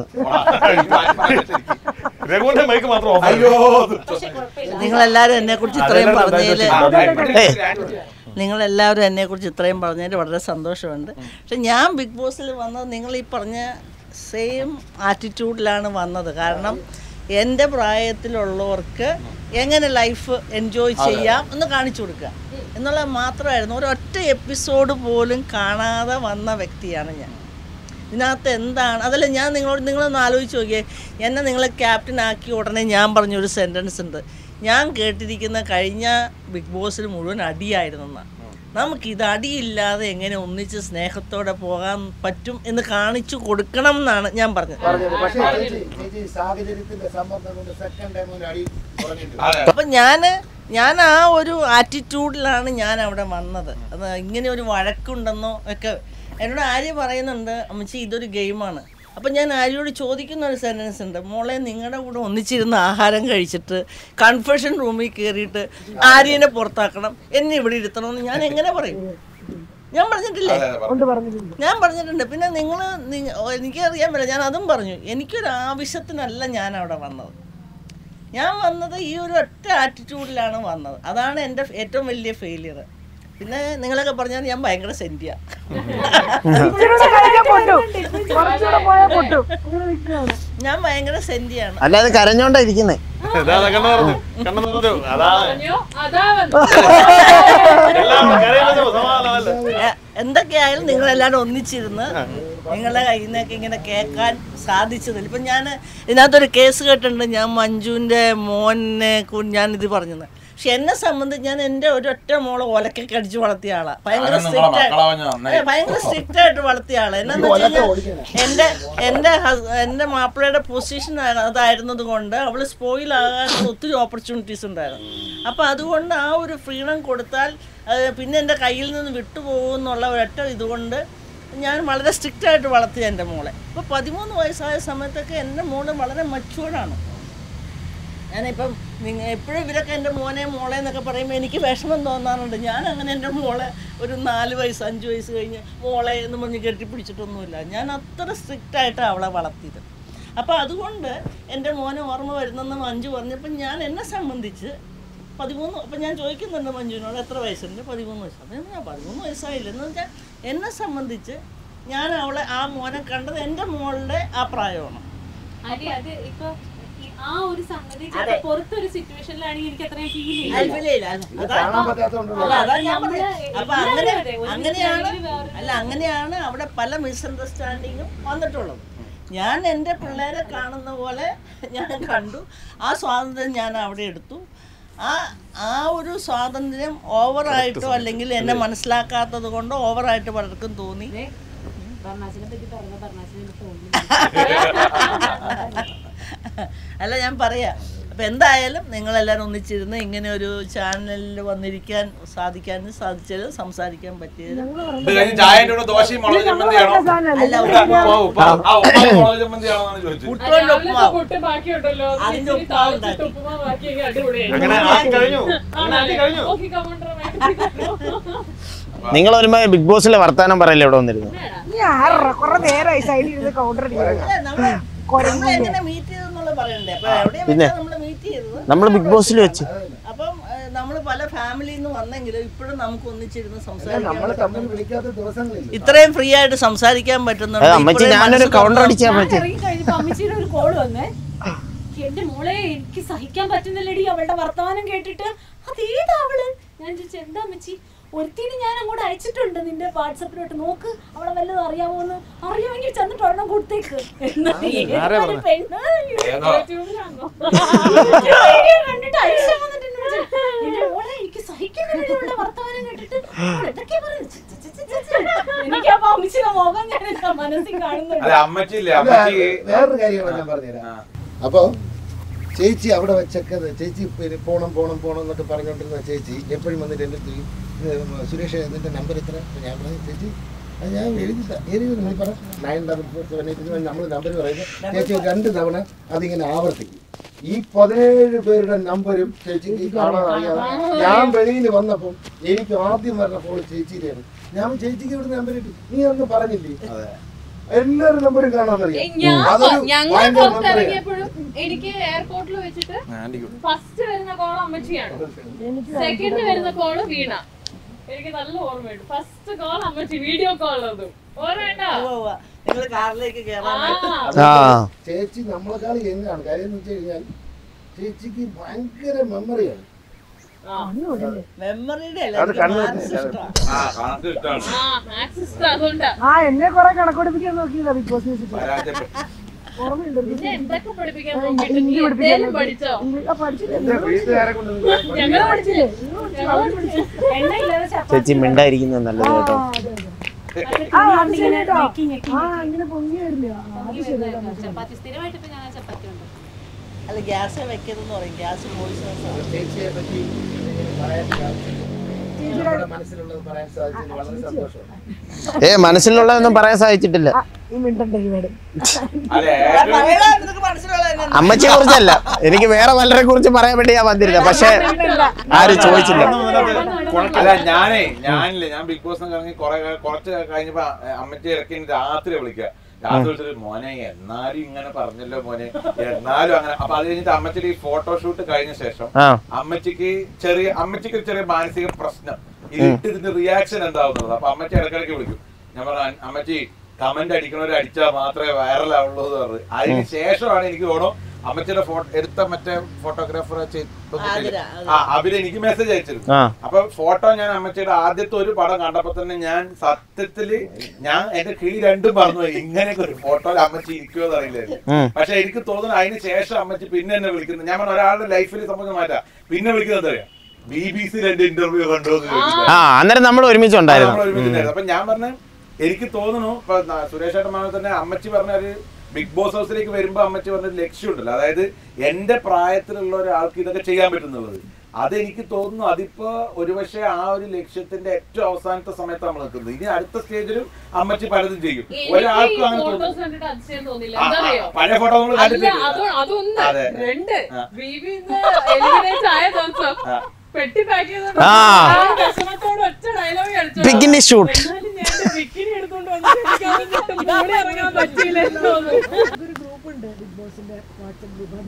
രഘുവിന്റെ മൈക്ക് മാത്രം off ആയി. അയ്യോ നിങ്ങളെല്ലാവരും എന്നെ കുറിച്ച് ഇത്രയും അതെല്ലാം പറഞ്ഞതിൽ സന്തോഷം. നിങ്ങളെല്ലാവരും എന്നെ കുറിച്ച് ഇത്രയും പറഞ്ഞതിൽ വളരെ സന്തോഷമുണ്ട് പക്ഷെ ഞാൻ ബിഗ് ബോസിൽ വന്നത് നിങ്ങൾ ഈ പറഞ്ഞ സെയിം ആറ്റിറ്റ്യൂഡിലാണ് വന്നത് കാരണം എൻ്റെ പ്രായത്തിലുള്ളവർക്ക് എങ്ങനെ ലൈഫ് എൻജോയ് ചെയ്യാം എന്ന് കാണിച്ചു കൊടുക്കുക എന്നുള്ളത് മാത്രമായിരുന്നു ഒരൊറ്റ എപ്പിസോഡ് പോലും കാണാതെ വന്ന വ്യക്തിയാണ് ഞാൻ ഇതിനകത്ത് എന്താണ് അതല്ല ഞാൻ നിങ്ങളോട് നിങ്ങളൊന്ന് ആലോചിച്ച് നോക്കിയേ എന്നെ നിങ്ങൾ ക്യാപ്റ്റൻ ആക്കി ഉടനെ ഞാൻ പറഞ്ഞൊരു സെൻറ്റൻസ് ഉണ്ട് ഞാൻ കേട്ടിരിക്കുന്ന കഴിഞ്ഞ ബിഗ് ബോസിൽ മുഴുവൻ അടിയായിരുന്നെന്നാണ് നമുക്കിത് അടിയില്ലാതെ എങ്ങനെ ഒന്നിച്ച് സ്നേഹത്തോടെ പോകാൻ പറ്റും എന്ന് കാണിച്ചു കൊടുക്കണം എന്നാണ് ഞാൻ പറഞ്ഞത് പക്ഷേ ചേച്ചി ചേച്ചി സാഹചര്യത്തിന്റെ സമ്മർദ്ദം കൊണ്ട് സെക്കൻഡ് ടൈം ഒരു അടി കുറഞ്ഞിട്ടുണ്ട് അതെ അപ്പം ഞാൻ ഞാൻ ആ ഒരു ആറ്റിറ്റ്യൂഡിലാണ് ഞാൻ അവിടെ വന്നത് അത് ഇങ്ങനെ ഒരു വഴക്കുണ്ടെന്നോ ഒക്കെ എന്നോട് ആര്യ പറയുന്നുണ്ട് അമ്മച്ചി ഇതൊരു ഗെയിമാണ് അപ്പം ഞാൻ ആര്യയോട് ചോദിക്കുന്ന ഒരു സെൻറ്റൻസ് ഉണ്ട് മോളെ നിങ്ങളുടെ കൂടെ ഒന്നിച്ചിരുന്ന് ആഹാരം കഴിച്ചിട്ട് കൺഫെഷൻ റൂമിൽ കയറിയിട്ട് ആര്യനെ പുറത്താക്കണം എന്നെ ഇവിടെ ഇരുത്തണമെന്ന് ഞാൻ എങ്ങനെ പറയും ഞാൻ പറഞ്ഞിട്ടില്ലേ ഞാൻ പറഞ്ഞിട്ടുണ്ട് പിന്നെ നിങ്ങൾ എനിക്കറിയാൻ പറ്റില്ല ഞാൻ അതും പറഞ്ഞു എനിക്കൊരു ആവശ്യത്തിനല്ല ഞാൻ അവിടെ വന്നത് ഞാൻ വന്നത് ഈ ഒരു ഒറ്റ ആറ്റിറ്റ്യൂഡിലാണ് വന്നത് അതാണ് എൻ്റെ ഏറ്റവും വലിയ ഫെയിലിയർ പിന്നെ നിങ്ങളൊക്കെ പറഞ്ഞാൽ ഞാൻ ഭയങ്കര സെൻറ്റിയ ഞാൻ ഭയങ്കര സെൻറ്റിയാണ് അല്ലാതെ കരഞ്ഞോണ്ടാ ഇരിക്കുന്നേ ഇതാ, അതാ കണ്ണു തുറന്നു. കണ്ണു തുറന്നു. അതാ പറഞ്ഞോ അതാ വന്നു എല്ലാം കരയില്ലല്ലോ, സമാധാനമല്ലേ? എന്തൊക്കെയായാലും നിങ്ങളെല്ലാവരും ഒന്നിച്ചിരുന്ന് നിങ്ങളുടെ കയ്യിൽ നിന്നൊക്കെ ഇങ്ങനെ കേൾക്കാൻ സാധിച്ചതിൽ ഇപ്പം ഞാൻ ഇതിനകത്തൊരു കേസ് കേട്ടിട്ടുണ്ട് ഞാൻ മഞ്ജുവിൻ്റെ മോനെ കു- ഞാനിത് പറഞ്ഞത് പക്ഷെ എന്നെ സംബന്ധിച്ച് ഞാൻ എൻ്റെ ഒരൊറ്റ മോളെ ഒലക്കൊക്കെ അടിച്ച് വളർത്തിയ ആളാണ് ഭയങ്കര അതൊന്നും നിങ്ങളെ സ്ട്രിക്റ്റ് മക്കളാവാൻ ഞാൻ നന്നായി. ഭയങ്കര സ്ട്രിക്റ്റ് ആയിട്ട് വളർത്തിയ ആള് എന്നാന്ന് വെച്ച് കഴിഞ്ഞാൽ എൻ്റെ എൻ്റെ ഹസ് എൻ്റെ മാപ്പിളയുടെ പൊസിഷൻ അതായിരുന്നത് കൊണ്ട് അവൾ സ്പോയിൽ ആകാൻ ഒത്തിരി ഓപ്പർച്യൂണിറ്റീസ് ഉണ്ടായിരുന്നു അപ്പോൾ അതുകൊണ്ട് ആ ഒരു ഫ്രീഡം കൊടുത്താൽ അത് പിന്നെ എൻ്റെ കയ്യിൽ നിന്ന് വിട്ടുപോകുമെന്നുള്ള ഒരൊറ്റ ഇതുകൊണ്ട് ഞാൻ വളരെ സ്ട്രിക്റ്റ് ആയിട്ട് വളർത്തി എൻ്റെ മോളെ ഇപ്പോൾ പതിമൂന്ന് വയസ്സായ സമയത്തൊക്കെ എൻ്റെ മോള് വളരെ മച്ചുവേർഡാണ് ഞാനിപ്പം നിങ്ങൾ എപ്പോഴും ഇവരൊക്കെ എൻ്റെ മോനെ മോളെ എന്നൊക്കെ പറയുമ്പോൾ എനിക്ക് വിഷമം തോന്നാറുണ്ട് ഞാൻ അങ്ങനെ എൻ്റെ മോളെ ഒരു നാല് വയസ്സ് അഞ്ച് വയസ്സ് കഴിഞ്ഞ് മോളെ എന്ന് പറഞ്ഞ് കെട്ടിപ്പിടിച്ചിട്ടൊന്നുമില്ല ഞാൻ അത്ര സ്ട്രിക്റ്റ് ആയിട്ടാണ് അവളെ വളർത്തിയത് അപ്പോൾ അതുകൊണ്ട് എൻ്റെ മോനെ ഓർമ്മ വരുന്നെന്ന് മഞ്ജു പറഞ്ഞപ്പോൾ ഞാൻ എന്നെ സംബന്ധിച്ച് പതിമൂന്ന് അപ്പം ഞാൻ ചോദിക്കുന്നുണ്ട് മഞ്ജുവിനോട് എത്ര വയസ്സുണ്ട് പതിമൂന്ന് വയസ്സ് അപ്പം ഞാൻ പതിമൂന്ന് വയസ്സായില്ല എന്ന് വെച്ചാൽ എന്നെ സംബന്ധിച്ച് ഞാൻ അവളെ ആ മോനെ കണ്ടത് എൻ്റെ മോളുടെ ആ പ്രായമാണ് ആന്റി അത് ഇപ്പൊ ഈ ആ ഒരു സംഗതി ചിലപ്പോ പുറത്തൊരു സിറ്റുവേഷനിലാണെങ്കിൽ എനിക്ക് അത്രയും ഫീൽ ചെയ്യില്ല അൽഫിലയില്ല. അതാ- കാണാൻ പറ്റാത്തതുകൊണ്ടുള്ള അല്ല, അതാ ഞാൻ നമ്മള് പറഞ്ഞത്. അപ്പൊ എല്ലാവരും അങ്ങനെ അതെ, ഒരു അങ്ങനെയാണ് ഇതിലാണെങ്കിൽ വേറൊരു അല്ല അങ്ങനെയാണ് അവിടെ പല മിസ്അണ്ടർസ്റ്റാൻഡിങ്ങും വന്നിട്ടുള്ളത് ഞാൻ എൻ്റെ പിള്ളേരെ കാണുന്ന പോലെ ഞാൻ കണ്ടു ആ സ്വാതന്ത്ര്യം ഞാൻ അവിടെ എടുത്തു ആ ആ ഒരു സ്വാതന്ത്ര്യം ഓവറായിട്ടോ അല്ലെങ്കിൽ എന്നെ മനസ്സിലാക്കാത്തത് കൊണ്ടോ ഓവറായിട്ട് പലർക്കും തോന്നി ഭരണാസിനെ പറ്റി പറഞ്ഞ ഭരണാസിനെ തോന്നി അല്ല ഞാൻ പറയാ അപ്പൊ എന്തായാലും നിങ്ങളെല്ലാവരും ഒന്നിച്ചിരുന്ന് ഇങ്ങനെ ഒരു ചാനലിൽ വന്നിരിക്കാൻ സാധിക്കാനും സാധിച്ചത് സംസാരിക്കാൻ പറ്റിയത് ഇത് കഴിഞ്ഞ് ചായന്റെ കൂടെ ദോശയും മുളക് ചമ്മന്തിയാണോ അല്ല ഉപ്പാവ്, ഉപ്പാവ്. ആ, ഉപ്പാവ് മുളക് ചമ്മന്തിയാണോ എന്നാണ് ചോദിച്ചത് പുട്ടുകൊണ്ട് രാവിലത്തെ ഉപ്പുമാവ് പുട്ട് ബാക്കിയുണ്ടല്ലോ അത് അതിന്റെ ഇച്ചിരി ഉപ്പുമാവ് താളിച്ചിട്ട് ഉണ്ടാക്കി. ഉപ്പുമാവ് ബാക്കിയെങ്കിൽ അടിപൊളിയായി അങ്ങനെ ആക്കി കഴിഞ്ഞു അങ്ങനെ ആക്കി കഴിഞ്ഞു ഓക്കെ കമണ്ടർ നിങ്ങൾ വരുമ്പോ ബിഗ് ബോസിലെ വർത്താനം പറയല്ലേ ഇവിടെ വന്നിരുന്നു കൊറേ നേരമായി സൈഡിൽ ഇരുന്ന് കൗണ്ടർ അടിക്കുന്നത് അല്ല, നമ്മള് നമ്മള് എങ്ങനെ മീറ്റ് ചെയ്തെന്നുള്ളത് പറയണ്ടേ അപ്പൊ എവിടെയാ പിന്നെ? നമ്മള് മീറ്റ് ചെയ്തത് നമ്മൾ ബിഗ് ബോസിൽ വെച്ച് അപ്പം നമ്മൾ പല ഫാമിലിയിൽ നിന്ന് വന്നെങ്കിലും ഇപ്പോഴും നമുക്ക് ഒന്നിച്ചിരുന്ന് നമ്മളെ സംസാരിക്കാൻ തമ്മിൽ വിളിക്കാത്ത ദിവസങ്ങളില്ല ഇത്രയും ഫ്രീ ആയിട്ട് സംസാരിക്കാൻ പറ്റുന്നുണ്ട് അത് അമ്മച്ചി ഇപ്പോഴും ഞാനൊരു മനസ്സ് കൗണ്ടർ തുറന്ന് അടിച്ചാ ഞാൻ പറ്റി ഇറങ്ങി കഴിഞ്ഞപ്പോ അമ്മച്ചിയുടെ ഒരു കോള് വന്നേ എന്റെ മോളെ എനിക്ക് സഹിക്കാൻ പറ്റുന്നില്ലടി അവളുടെ വർത്തമാനം കേട്ടിട്ട് അതേതാ അവള് ഞാൻ ചോദിച്ചു എന്താ അമ്മച്ചി ഒരുത്തിന് ഞാൻ അങ്ങോട്ട് അയച്ചിട്ടുണ്ട് നിന്റെ വാട്സപ്പിലോട്ട് നോക്ക് അവളെ വല്ലതും അറിയാമോന്ന് അറിയാമെങ്കിൽ ചെന്നിട്ട് ഒരെണ്ണം കൊടുത്തേക്ക് എന്ന് ഏതൊരു പെണ്ണ് ഏതോ വീഡിയോ കണ്ടിട്ട് ഐഷ വന്നിട്ട് എന്നോട് ചോദിച്ചു, "എന്റെ മോളെ എനിക്ക് സഹിക്കുന്നില്ലടി അവളുടെ വർത്തമാനം കേട്ടിട്ട് അവൾ എന്തൊക്കെയാ പറയുന്നത് ഛെ, ഛെ, ഛെ, ഛെ, ഛെ." എനിക്ക് അപ്പൊ അമ്മച്ചിയുടെ മുഖം ഞാൻ എന്റെ മനസ്സിൽ കാണുന്നുണ്ട് അല്ല അമ്മച്ചില്ലേ അമ്മച്ചി വേറൊരു കാര്യമാണ് ഞാൻ പറഞ്ഞുതരാം ആ. അപ്പോൾ ചേച്ചി അവിടെ വെച്ചൊക്കെ ചേച്ചി പിന്നെ പോണം പോണം പോണം എന്നൊക്കെ പറഞ്ഞുകൊണ്ടിരുന്ന ചേച്ചി എപ്പോഴും വന്നിട്ട് എൻ്റെ അടുത്ത് ചോദിക്കും, "ഇത് സുരേഷ് ഇതിൻ്റെ നമ്പർ എത്ര അപ്പോൾ ഞാൻ പറഞ്ഞു ചേച്ചി അത് ഞാൻ എഴുതി ത- എഴുതി നീ പറ nine double four seven eight നമ്മൾ നമ്പർ പറയുന്നത് ചേച്ചി ഒരു രണ്ട് തവണ അതിങ്ങനെ ആവർത്തിക്കും ഈ പതിനേഴ് പേരുടെ നമ്പരും ചേച്ചിക്ക് കാണാൻ അറിയാതെ ഞാൻ വെളിയിൽ വന്നപ്പം എനിക്ക് ആദ്യം വരുന്ന ഫോൺ ചേച്ചിയുടെയാണ് ഞാൻ ചേച്ചിക്ക് ഇവിടെ നമ്പർ ഇട്ടു നീ ഒന്നും പറഞ്ഞില്ലേ എല്ലാവരും നമ്പറും കാണാനറിയാം ഞാൻ അതൊരു ഞങ്ങൾ ഭയങ്കര പുറത്തിറങ്ങിയപ്പോഴും എനിക്ക് എയർപോർട്ടിൽ വെച്ചിട്ട് ഫസ്റ്റ് വരുന്ന കോൾ അമ്മച്ചിയാണ് സെക്കൻഡ് വരുന്ന കോള് വീണ എനിക്ക് നല്ല ഓർമ്മയുണ്ട് ഫസ്റ്റ് കോൾ അമ്മച്ചി വീഡിയോ കോൾ അതും ഓർമ്മയുണ്ടോ നിങ്ങൾ കാറിലേക്ക് കയറാനായിട്ട് ആ ആ ചേച്ചി നമ്മളെക്കാൾ എങ്ങാണ് കാര്യം എന്ന് വെച്ച് കഴിഞ്ഞാൽ ചേച്ചിക്ക് ഭയങ്കര മെമ്മറിയാണ് മെമ്മറിയുടെ അല്ല അത് എനിക്ക് കണ്ണു മാത്സ് ഇഷ്ടമാണ് ആ കണക്ക് ഇഷ്ടമാണ് ആ മാക്സിസ്റ്റ് അതുകൊണ്ടാ ആ എന്നെ കൊറേ കണക്കൊടുപ്പിക്കാൻ നോക്കിയതാ ബിഗ് ബോസ് വെച്ചിട്ട് പരാജയപ്പെട്ടു ഓർമ്മയുണ്ട് പിന്നെ എന്തൊക്കെ പഠിപ്പിക്കാൻ നോക്കിയിട്ട് നീ എന്തേലും പഠിച്ചോ ഇംഗ്ലീഷ് ആ, പഠിച്ചില്ലേ എന്റെ വീട്ടുകാരെ കൊണ്ട് നിങ്ങൾ ഞങ്ങള് പഠിച്ചില്ലേ ഞങ്ങള് പഠിച്ചു എണ്ണയില്ലാതെ ചപ്പാത്തി ചേച്ചി മിണ്ടായിരിക്കുന്നത് നല്ലത് കേട്ടോ ആ അത് ശരി കേട്ടോ ആ ഇങ്ങനെ പൊങ്ങി വരില്ല ആ, അത് ശരി കേട്ടോ. ചപ്പാത്തി സ്ഥിരമായിട്ട് ഇപ്പൊ ഞാൻ ആ ചപ്പാത്തി ഉണ്ട് അല്ല ഗ്യാസ് വെക്കരുതെന്ന് പറയും ഗ്യാസ് പോയിസൺ ചേച്ചിയെ പറ്റി പറയാൻ സാധിച്ചത് നമ്മുടെ മനസ്സിലുള്ളത് പറയാൻ സാധിച്ചതിൽ വളരെ സന്തോഷമാണ് ഏ മനസ്സിലുള്ളതൊന്നും പറയാൻ സാധിച്ചിട്ടില്ല ആ, ഈ മിണ്ടണ്ട ഒരുപാട് അതെ നിനക്ക് മനസ്സിലുള്ള അമ്മച്ചിയെ കുറിച്ചല്ല എനിക്ക് വേറെ പലരെ കുറിച്ച് പറയാൻ വേണ്ടി ഞാൻ വന്നിരുന്ന പക്ഷെ ആരും ചോദിച്ചില്ല അല്ല ഞാനേ ഞാനില്ലേ ഞാൻ ബിഗ് ബോസ് ഇറങ്ങി കുറെ കുറച്ച് കഴിഞ്ഞപ്പോ അ- അമ്മച്ചി ഇറക്കി എന്നെ രാത്രി വിളിക്കുക രാത്രി വിളിച്ചിട്ട് മോനെ എന്നാലും ഇങ്ങനെ പറഞ്ഞല്ലോ മോനെ എന്നാലും അങ്ങനെ അപ്പൊ അത് കഴിഞ്ഞിട്ട് അമ്മച്ചിയുടെ ഈ ഫോട്ടോഷൂട്ട് കഴിഞ്ഞ ശേഷം ആ അമ്മച്ചിക്ക് ചെറിയ അമ്മച്ചിക്ക് ഒരു ചെറിയ മാനസിക പ്രശ്നം ഇരുട്ടിരുന്ന് റിയാക്ഷൻ എന്താവുന്നത് അപ്പൊ അമ്മച്ചി ഇടയ്ക്കിടയ്ക്ക് വിളിക്കും ഞാൻ പറഞ്ഞു അമ്മച്ചി കമന്റ് അടിക്കണവരെ അടിച്ചാൽ മാത്രമേ വൈറലാവുള്ളൂ എന്ന് പറഞ്ഞു അതിന് ശേഷമാണ് എനിക്ക് തോന്നുന്നു അമ്മച്ചിയുടെ ഫോട്ടോ എടുത്ത മറ്റേ ഫോട്ടോഗ്രാഫർ ആതിര, ആ അവര് എനിക്ക് മെസ്സേജ് അയച്ചിരുന്നു ആ അപ്പൊ ഫോട്ടോ ഞാൻ അമ്മച്ചിയുടെ ആദ്യത്തെ ഒരു പടം കണ്ടപ്പോ തന്നെ ഞാൻ സത്യത്തില് ഞാൻ എന്റെ കിളി രണ്ടും പറഞ്ഞു പോയി. ഇങ്ങനെയൊക്കെ ഒരു ഫോട്ടോയിൽ അമ്മച്ചി ഇരിക്കുമോ എന്നറിയില്ലായിരുന്നു ഉം. പക്ഷെ എനിക്ക് തോന്നുന്നു അതിന് ശേഷം അമ്മച്ചി പിന്നെ എന്നെ വിളിക്കുന്നത് ഞാൻ പറഞ്ഞ ഒരാളുടെ ലൈഫിൽ സംബന്ധം മാറ്റാം പിന്നെ വിളിക്കുന്നത് അറിയാം ബി ബി സിയിൽ എന്റെ ഇന്റർവ്യൂ കണ്ടു എന്ന് ചോദിച്ചിട്ട്. ആ അന്നേരം നമ്മൾ ഒരുമിച്ചുണ്ടായിരുന്നു നമ്മൾ ഒരുമിച്ചുണ്ടായിരുന്നു. അപ്പൊ ഞാൻ പറഞ്ഞ എനിക്ക് തോന്നുന്നു ഇപ്പൊ ന- സുരേഷ് ഏട്ടൻ പറഞ്ഞ തന്നെ അമ്മച്ചി പറഞ്ഞ ഒരു ബിഗ് ബോസ് ഹൗസിലേക്ക് വരുമ്പോ അമ്മച്ചി പറഞ്ഞ ഒരു ലക്ഷ്യമുണ്ടല്ലോ അതായത് എന്റെ പ്രായത്തിലുള്ള ഒരാൾക്ക് ഇതൊക്കെ ചെയ്യാൻ പറ്റുന്നുള്ളത് അതെനിക്ക് തോന്നുന്നു അതിപ്പോ ഒരുപക്ഷെ ആ ഒരു ലക്ഷ്യത്തിന്റെ ഏറ്റവും അവസാനത്തെ സമയത്ത് നമ്മൾ നിൽക്കുന്നത് ഇനി അടുത്ത സ്റ്റേജിലും അമ്മച്ചി പലതും ചെയ്യും ഒരാൾക്കും അങ്ങനെ ഫോട്ടോസ് തോന്നുന്നു കണ്ടിട്ട് അതിശയം തോന്നില്ല ആ, എന്താ ആ, അറിയോ പഴയ ഫോട്ടോ നമ്മൾ അല്ല കണ്ടിട്ടില്ല അത് അതൊന്ന് അതെ. രണ്ട് ആ. ബീബിന്ന് എലിമിനേറ്റ് ആയ ദിവസം ആ. പെട്ടി പാക്ക് ചെയ്തോണ്ട് ആ. ആ വിഷമത്തോട് ഒറ്റ ഡയലോഗ് കളിച്ചു ബിക്കിനി ഷൂട്ട് എന്നാലും ഞാൻ എന്റെ ബിക്കിനി എടുത്തോണ്ട് വന്നിട്ട് എനിക്ക് അതിന്റെ മൂടി ഇറങ്ങാൻ പറ്റിയില്ലെന്ന് തോന്നുന്നു ഒരു ഗ്രൂപ്പ് ഉണ്ട് ബിഗ് ബോസിന്റെ വാട്സപ്പ് ഗ്രൂപ്പ്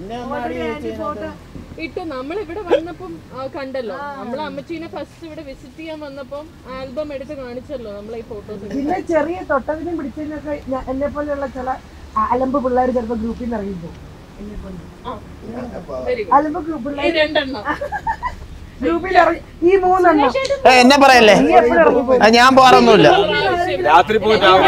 അതില് ഫോട്ടോ ഇട്ട് നമ്മൾ ഇവിടെ വന്നപ്പം ആ, കണ്ടല്ലോ നമ്മൾ അമ്മച്ചീനെ ഫസ്റ്റ് ഇവിടെ വിസിറ്റ് ചെയ്യാൻ വന്നപ്പം ആൽബം എടുത്ത് കാണിച്ചല്ലോ നമ്മളെ ഈ ഫോട്ടോസ് പിന്നെ ചെറിയ തൊട്ടതിനും പിടിച്ചതിനൊക്കെ എന്നെ പോലെയുള്ള ചില അലമ്പ് പിള്ളേർ ചിലപ്പോ ഗ്രൂപ്പിൽ നിന്ന് ഇറങ്ങിപ്പോ വെരി അതിപ്പോ ഗുഡ് ഈ പിള്ളേർ രണ്ടെണ്ണം ഗ്രൂപ്പിൽ ഇറങ്ങി ഈ മൂന്നെണ്ണം ഏ, എന്നെ പറയല്ലേ അത് ഞാൻ പോകാറൊന്നുമില്ല രാത്രി പോയി രാവിലെ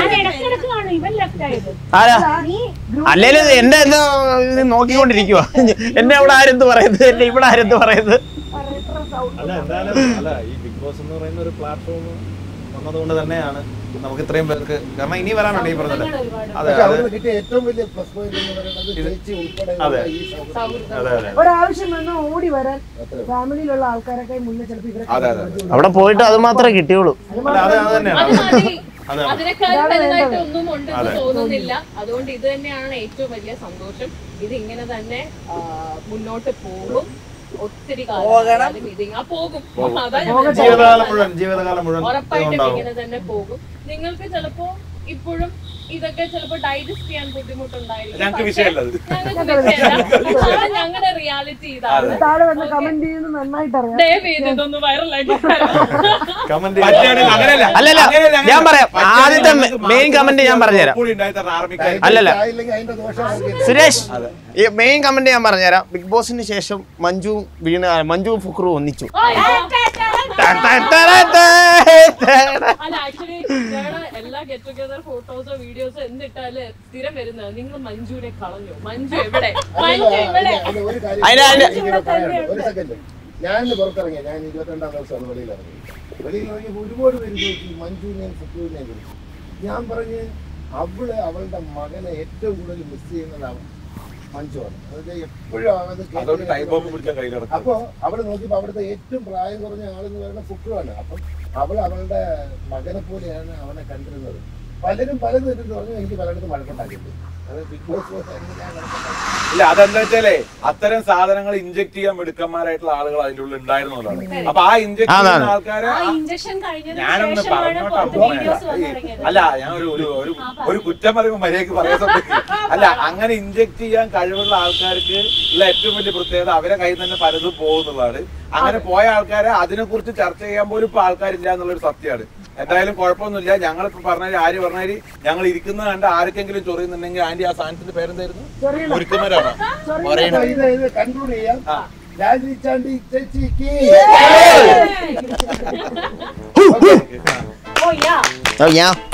ആരാ അല്ലേലും എന്റെ എന്താ ഇത് നോക്കിക്കൊണ്ടിരിക്കുക എന്നെ അവിടെ ആരെന്ത് പറയുന്നത് എന്നെ ഇവിടെ ആരെന്ത് പറയുന്നത് അല്ല എന്തായാലും അല്ല ഈ ബിഗ് ബോസ് എന്ന് പറയുന്ന ഒരു പ്ലാറ്റ്ഫോം വന്നതുകൊണ്ട് തന്നെയാണ് നമുക്ക് ഇത്രയും പേർക്ക് കാരണം ഇനി വരാനുണ്ട് ഈ പറഞ്ഞത് അതെ പക്ഷെ അതെ അവിടെ കിട്ടിയ ഏറ്റവും വലിയ പ്ലസ് പോയിന്റ് എന്ന് പറയുന്നത് ചേച്ചി ഉൾപ്പെടെ അതെ. ഈ സൗഹൃദം. സൗഹൃദം അതെ അതെ ഒരാവശ്യം വന്നാൽ ഓടി വരാൻ ഫാമിലിയിലുള്ള ആൾക്കാരൊക്കെ മുന്നേ ചിലപ്പോൾ ഇവരെ അതെ, അതെ. അവിടെ പോയിട്ട് അത് മാത്രമേ കിട്ടിയുള്ളൂ അല്ല അത് അത് തന്നെയാണ് അത് മതി അതെ അതിനേക്കാളും വലുതായിട്ട് ഒന്നും ഉണ്ടെന്ന് തോന്നുന്നില്ല അതുകൊണ്ട് ഇത് തന്നെയാണ് ഏറ്റവും വലിയ സന്തോഷം ഇത് ഇങ്ങനെ തന്നെ ആ, മുന്നോട്ട് പോകും ഒത്തിരി കാലം ഇത് ഇങ്ങനെ പോകും അതാ ഞാൻ പറഞ്ഞത്. ജീവിതകാലം മുഴുവൻ ജീവിതകാലം മുഴുവൻ ഇത് ഉറപ്പായിട്ടും ഉണ്ടാവും ഇങ്ങനെ തന്നെ പോകും നിങ്ങൾക്ക് ചിലപ്പോ ഇപ്പോഴും ഇതൊക്കെ ചിലപ്പോ ഡൈജസ്റ്റ് ചെയ്യാൻ ബുദ്ധിമുട്ടുണ്ടായിരിക്കും ഞങ്ങൾക്ക് പക്ഷേ വിഷയമല്ല അത്. ഞങ്ങൾക്ക് വിഷയമല്ല ഇതാണ് ഞങ്ങളുടെ റിയാലിറ്റി ഇതാണ് താഴെ വന്ന് കമന്റ് ചെയ്യുന്നത് നന്നായിട്ട് അറിയാം ദയവ് ചെയ്ത് ഇതൊന്ന് വൈറലാക്കി കമന്റ് പറ്റുകയാണെങ്കിൽ അങ്ങനെയല്ല. അല്ലല്ല, അങ്ങനെയല്ല, ഞാൻ പറയാം. പറ്റുകയാണെങ്കിൽ ആദ്യത്തെ ഞങ്ങൾക്ക് main comment ഞാൻ പറഞ്ഞുതരാം. കൂടി ഉണ്ടായി തരണം ആർമിക്കാർ. അല്ലല്ല. ആയില്ലെങ്കിൽ അതിന്റെ ദോഷം ആർക്കും സുരേഷ് ഈ മെയിൻ കമന്റ് ഞാൻ പറഞ്ഞുതരാം ബിഗ് ബോസിന് ശേഷം മഞ്ജുവും വീണ മഞ്ജുവും ഫുക്രു ഒന്നിച്ചു അല്ല ആക്ച്വലി ഞങ്ങളുടെ എല്ലാ ഗെറ്റ് ടുഗദർ ഫോട്ടോസോ വീഡിയോസോ എന്നിട്ടാല് സ്ഥിരം വരുന്നത് നിങ്ങൾ മഞ്ജുവിനെ കളഞ്ഞു മഞ്ജു എവിടെ മഞ്ജു ഇവിടെ അത് ഒരു കാര്യം അതിന് അതിന് ഇങ്ങനെ പറയാനുണ്ട്. ഒരു സെക്കൻഡ് ഞാൻ ഇന്ന് പുറത്തിറങ്ങിയ ഞാൻ ഇരുപത്തിരണ്ടാം ദിവസമാണ് വെളിയിൽ ഇറങ്ങിയത് വെളിയിൽ ഇറങ്ങിയപ്പോൾ ഒരുപാട് പേര് ചോദിച്ചു മഞ്ജുവിനെയും സുഖുവിനെയും കുറിച്ച് ഞാൻ പറഞ്ഞ് അവള് അവളുടെ മകനെ ഏറ്റവും കൂടുതൽ മിസ് ചെയ്യുന്നത് അവൻ മഞ്ജുവാണ് അതായത് എപ്പോഴും അവത് അതുകൊണ്ട് ടൈം ബോംബ് പിടിച്ച കയ്യിൽ കിടക്കും അപ്പൊ അവള് നോക്കിയപ്പോ അവിടുത്തെ ഏറ്റവും പ്രായം കുറഞ്ഞ ആളെന്ന് പറയുന്ന ഫുക്രുവാണ് അപ്പം അവൾ അവളുടെ മകനെ പോലെയാണ് അവനെ കണ്ടിരുന്നത് പലരും പലതും ഇതെന്ന് പറഞ്ഞു എനിക്ക് പലയിടത്തും വഴക്കുണ്ടാക്കിയിട്ടുണ്ട് അത് ബിഗ് ബോസ് പോലെ തന്നെ ഞാൻ വഴക്കുണ്ടാക്കി ഇല്ല അതെന്താ വെച്ചാലേ അത്തരം സാധനങ്ങൾ ഇഞ്ചെക്ട് ചെയ്യാൻ മിടുക്കന്മാരായിട്ടുള്ള ആളുകൾ അതിന്റെ ഉള്ളിൽ ഉണ്ടായിരുന്നുള്ളതാണ് അപ്പൊ ആ ഇഞ്ചെക്ട് ചെയ്യുന്ന അതാണ്. ആൾക്കാരെ ആ ഇഞ്ചക്ഷൻ കഴിഞ്ഞതിന് ഞാനൊന്ന് ശേഷമാണ് പറഞ്ഞോട്ടെ പുറത്ത് അമ്മൂമ്മ. വീഡിയോസ് വന്നു ഈ- തുടങ്ങിയത് അല്ല ഞാൻ ഒരു ഒരു ഒരു ഒരു കുറ്റം പറയുമ്പോൾ മര്യാദക്ക് പറയാൻ ശ്രമിക്കും അല്ല അങ്ങനെ ഇഞ്ചെക്ട് ചെയ്യാൻ കഴിവുള്ള ആൾക്കാർക്ക് ഉള്ള ഏറ്റവും വലിയ പ്രത്യേകത അവരെ കയ്യിൽ തന്നെ പലതും പോകുന്നുള്ളതാണ് അങ്ങനെ പോയ ആൾക്കാരെ അതിനെ കുറിച്ച് ചർച്ച ചെയ്യാൻ പോലും ഇപ്പൊ ആൾക്കാരില്ല എന്നുള്ളൊരു സത്യമാണ് എന്തായാലും കുഴപ്പമൊന്നുമില്ല ഞങ്ങളിപ്പോ പറഞ്ഞാല് ആര് പറഞ്ഞാല് ഞങ്ങൾ ഇരിക്കുന്നത് കണ്ട് ആർക്കെങ്കിലും ചൊറിയുന്നുണ്ടെങ്കിൽ ആന്റി ആ സാധനത്തിന്റെ പേരെന്തായിരുന്നു ഒരുക്കുന്നവരാണോ അപ്പൊ ഇത് ഇത് കൺക്ലൂഡ് ചെയ്യാം രാജി ചാണ്ടി ചേച്ചിക്ക് ഓ യാ ഞാൻ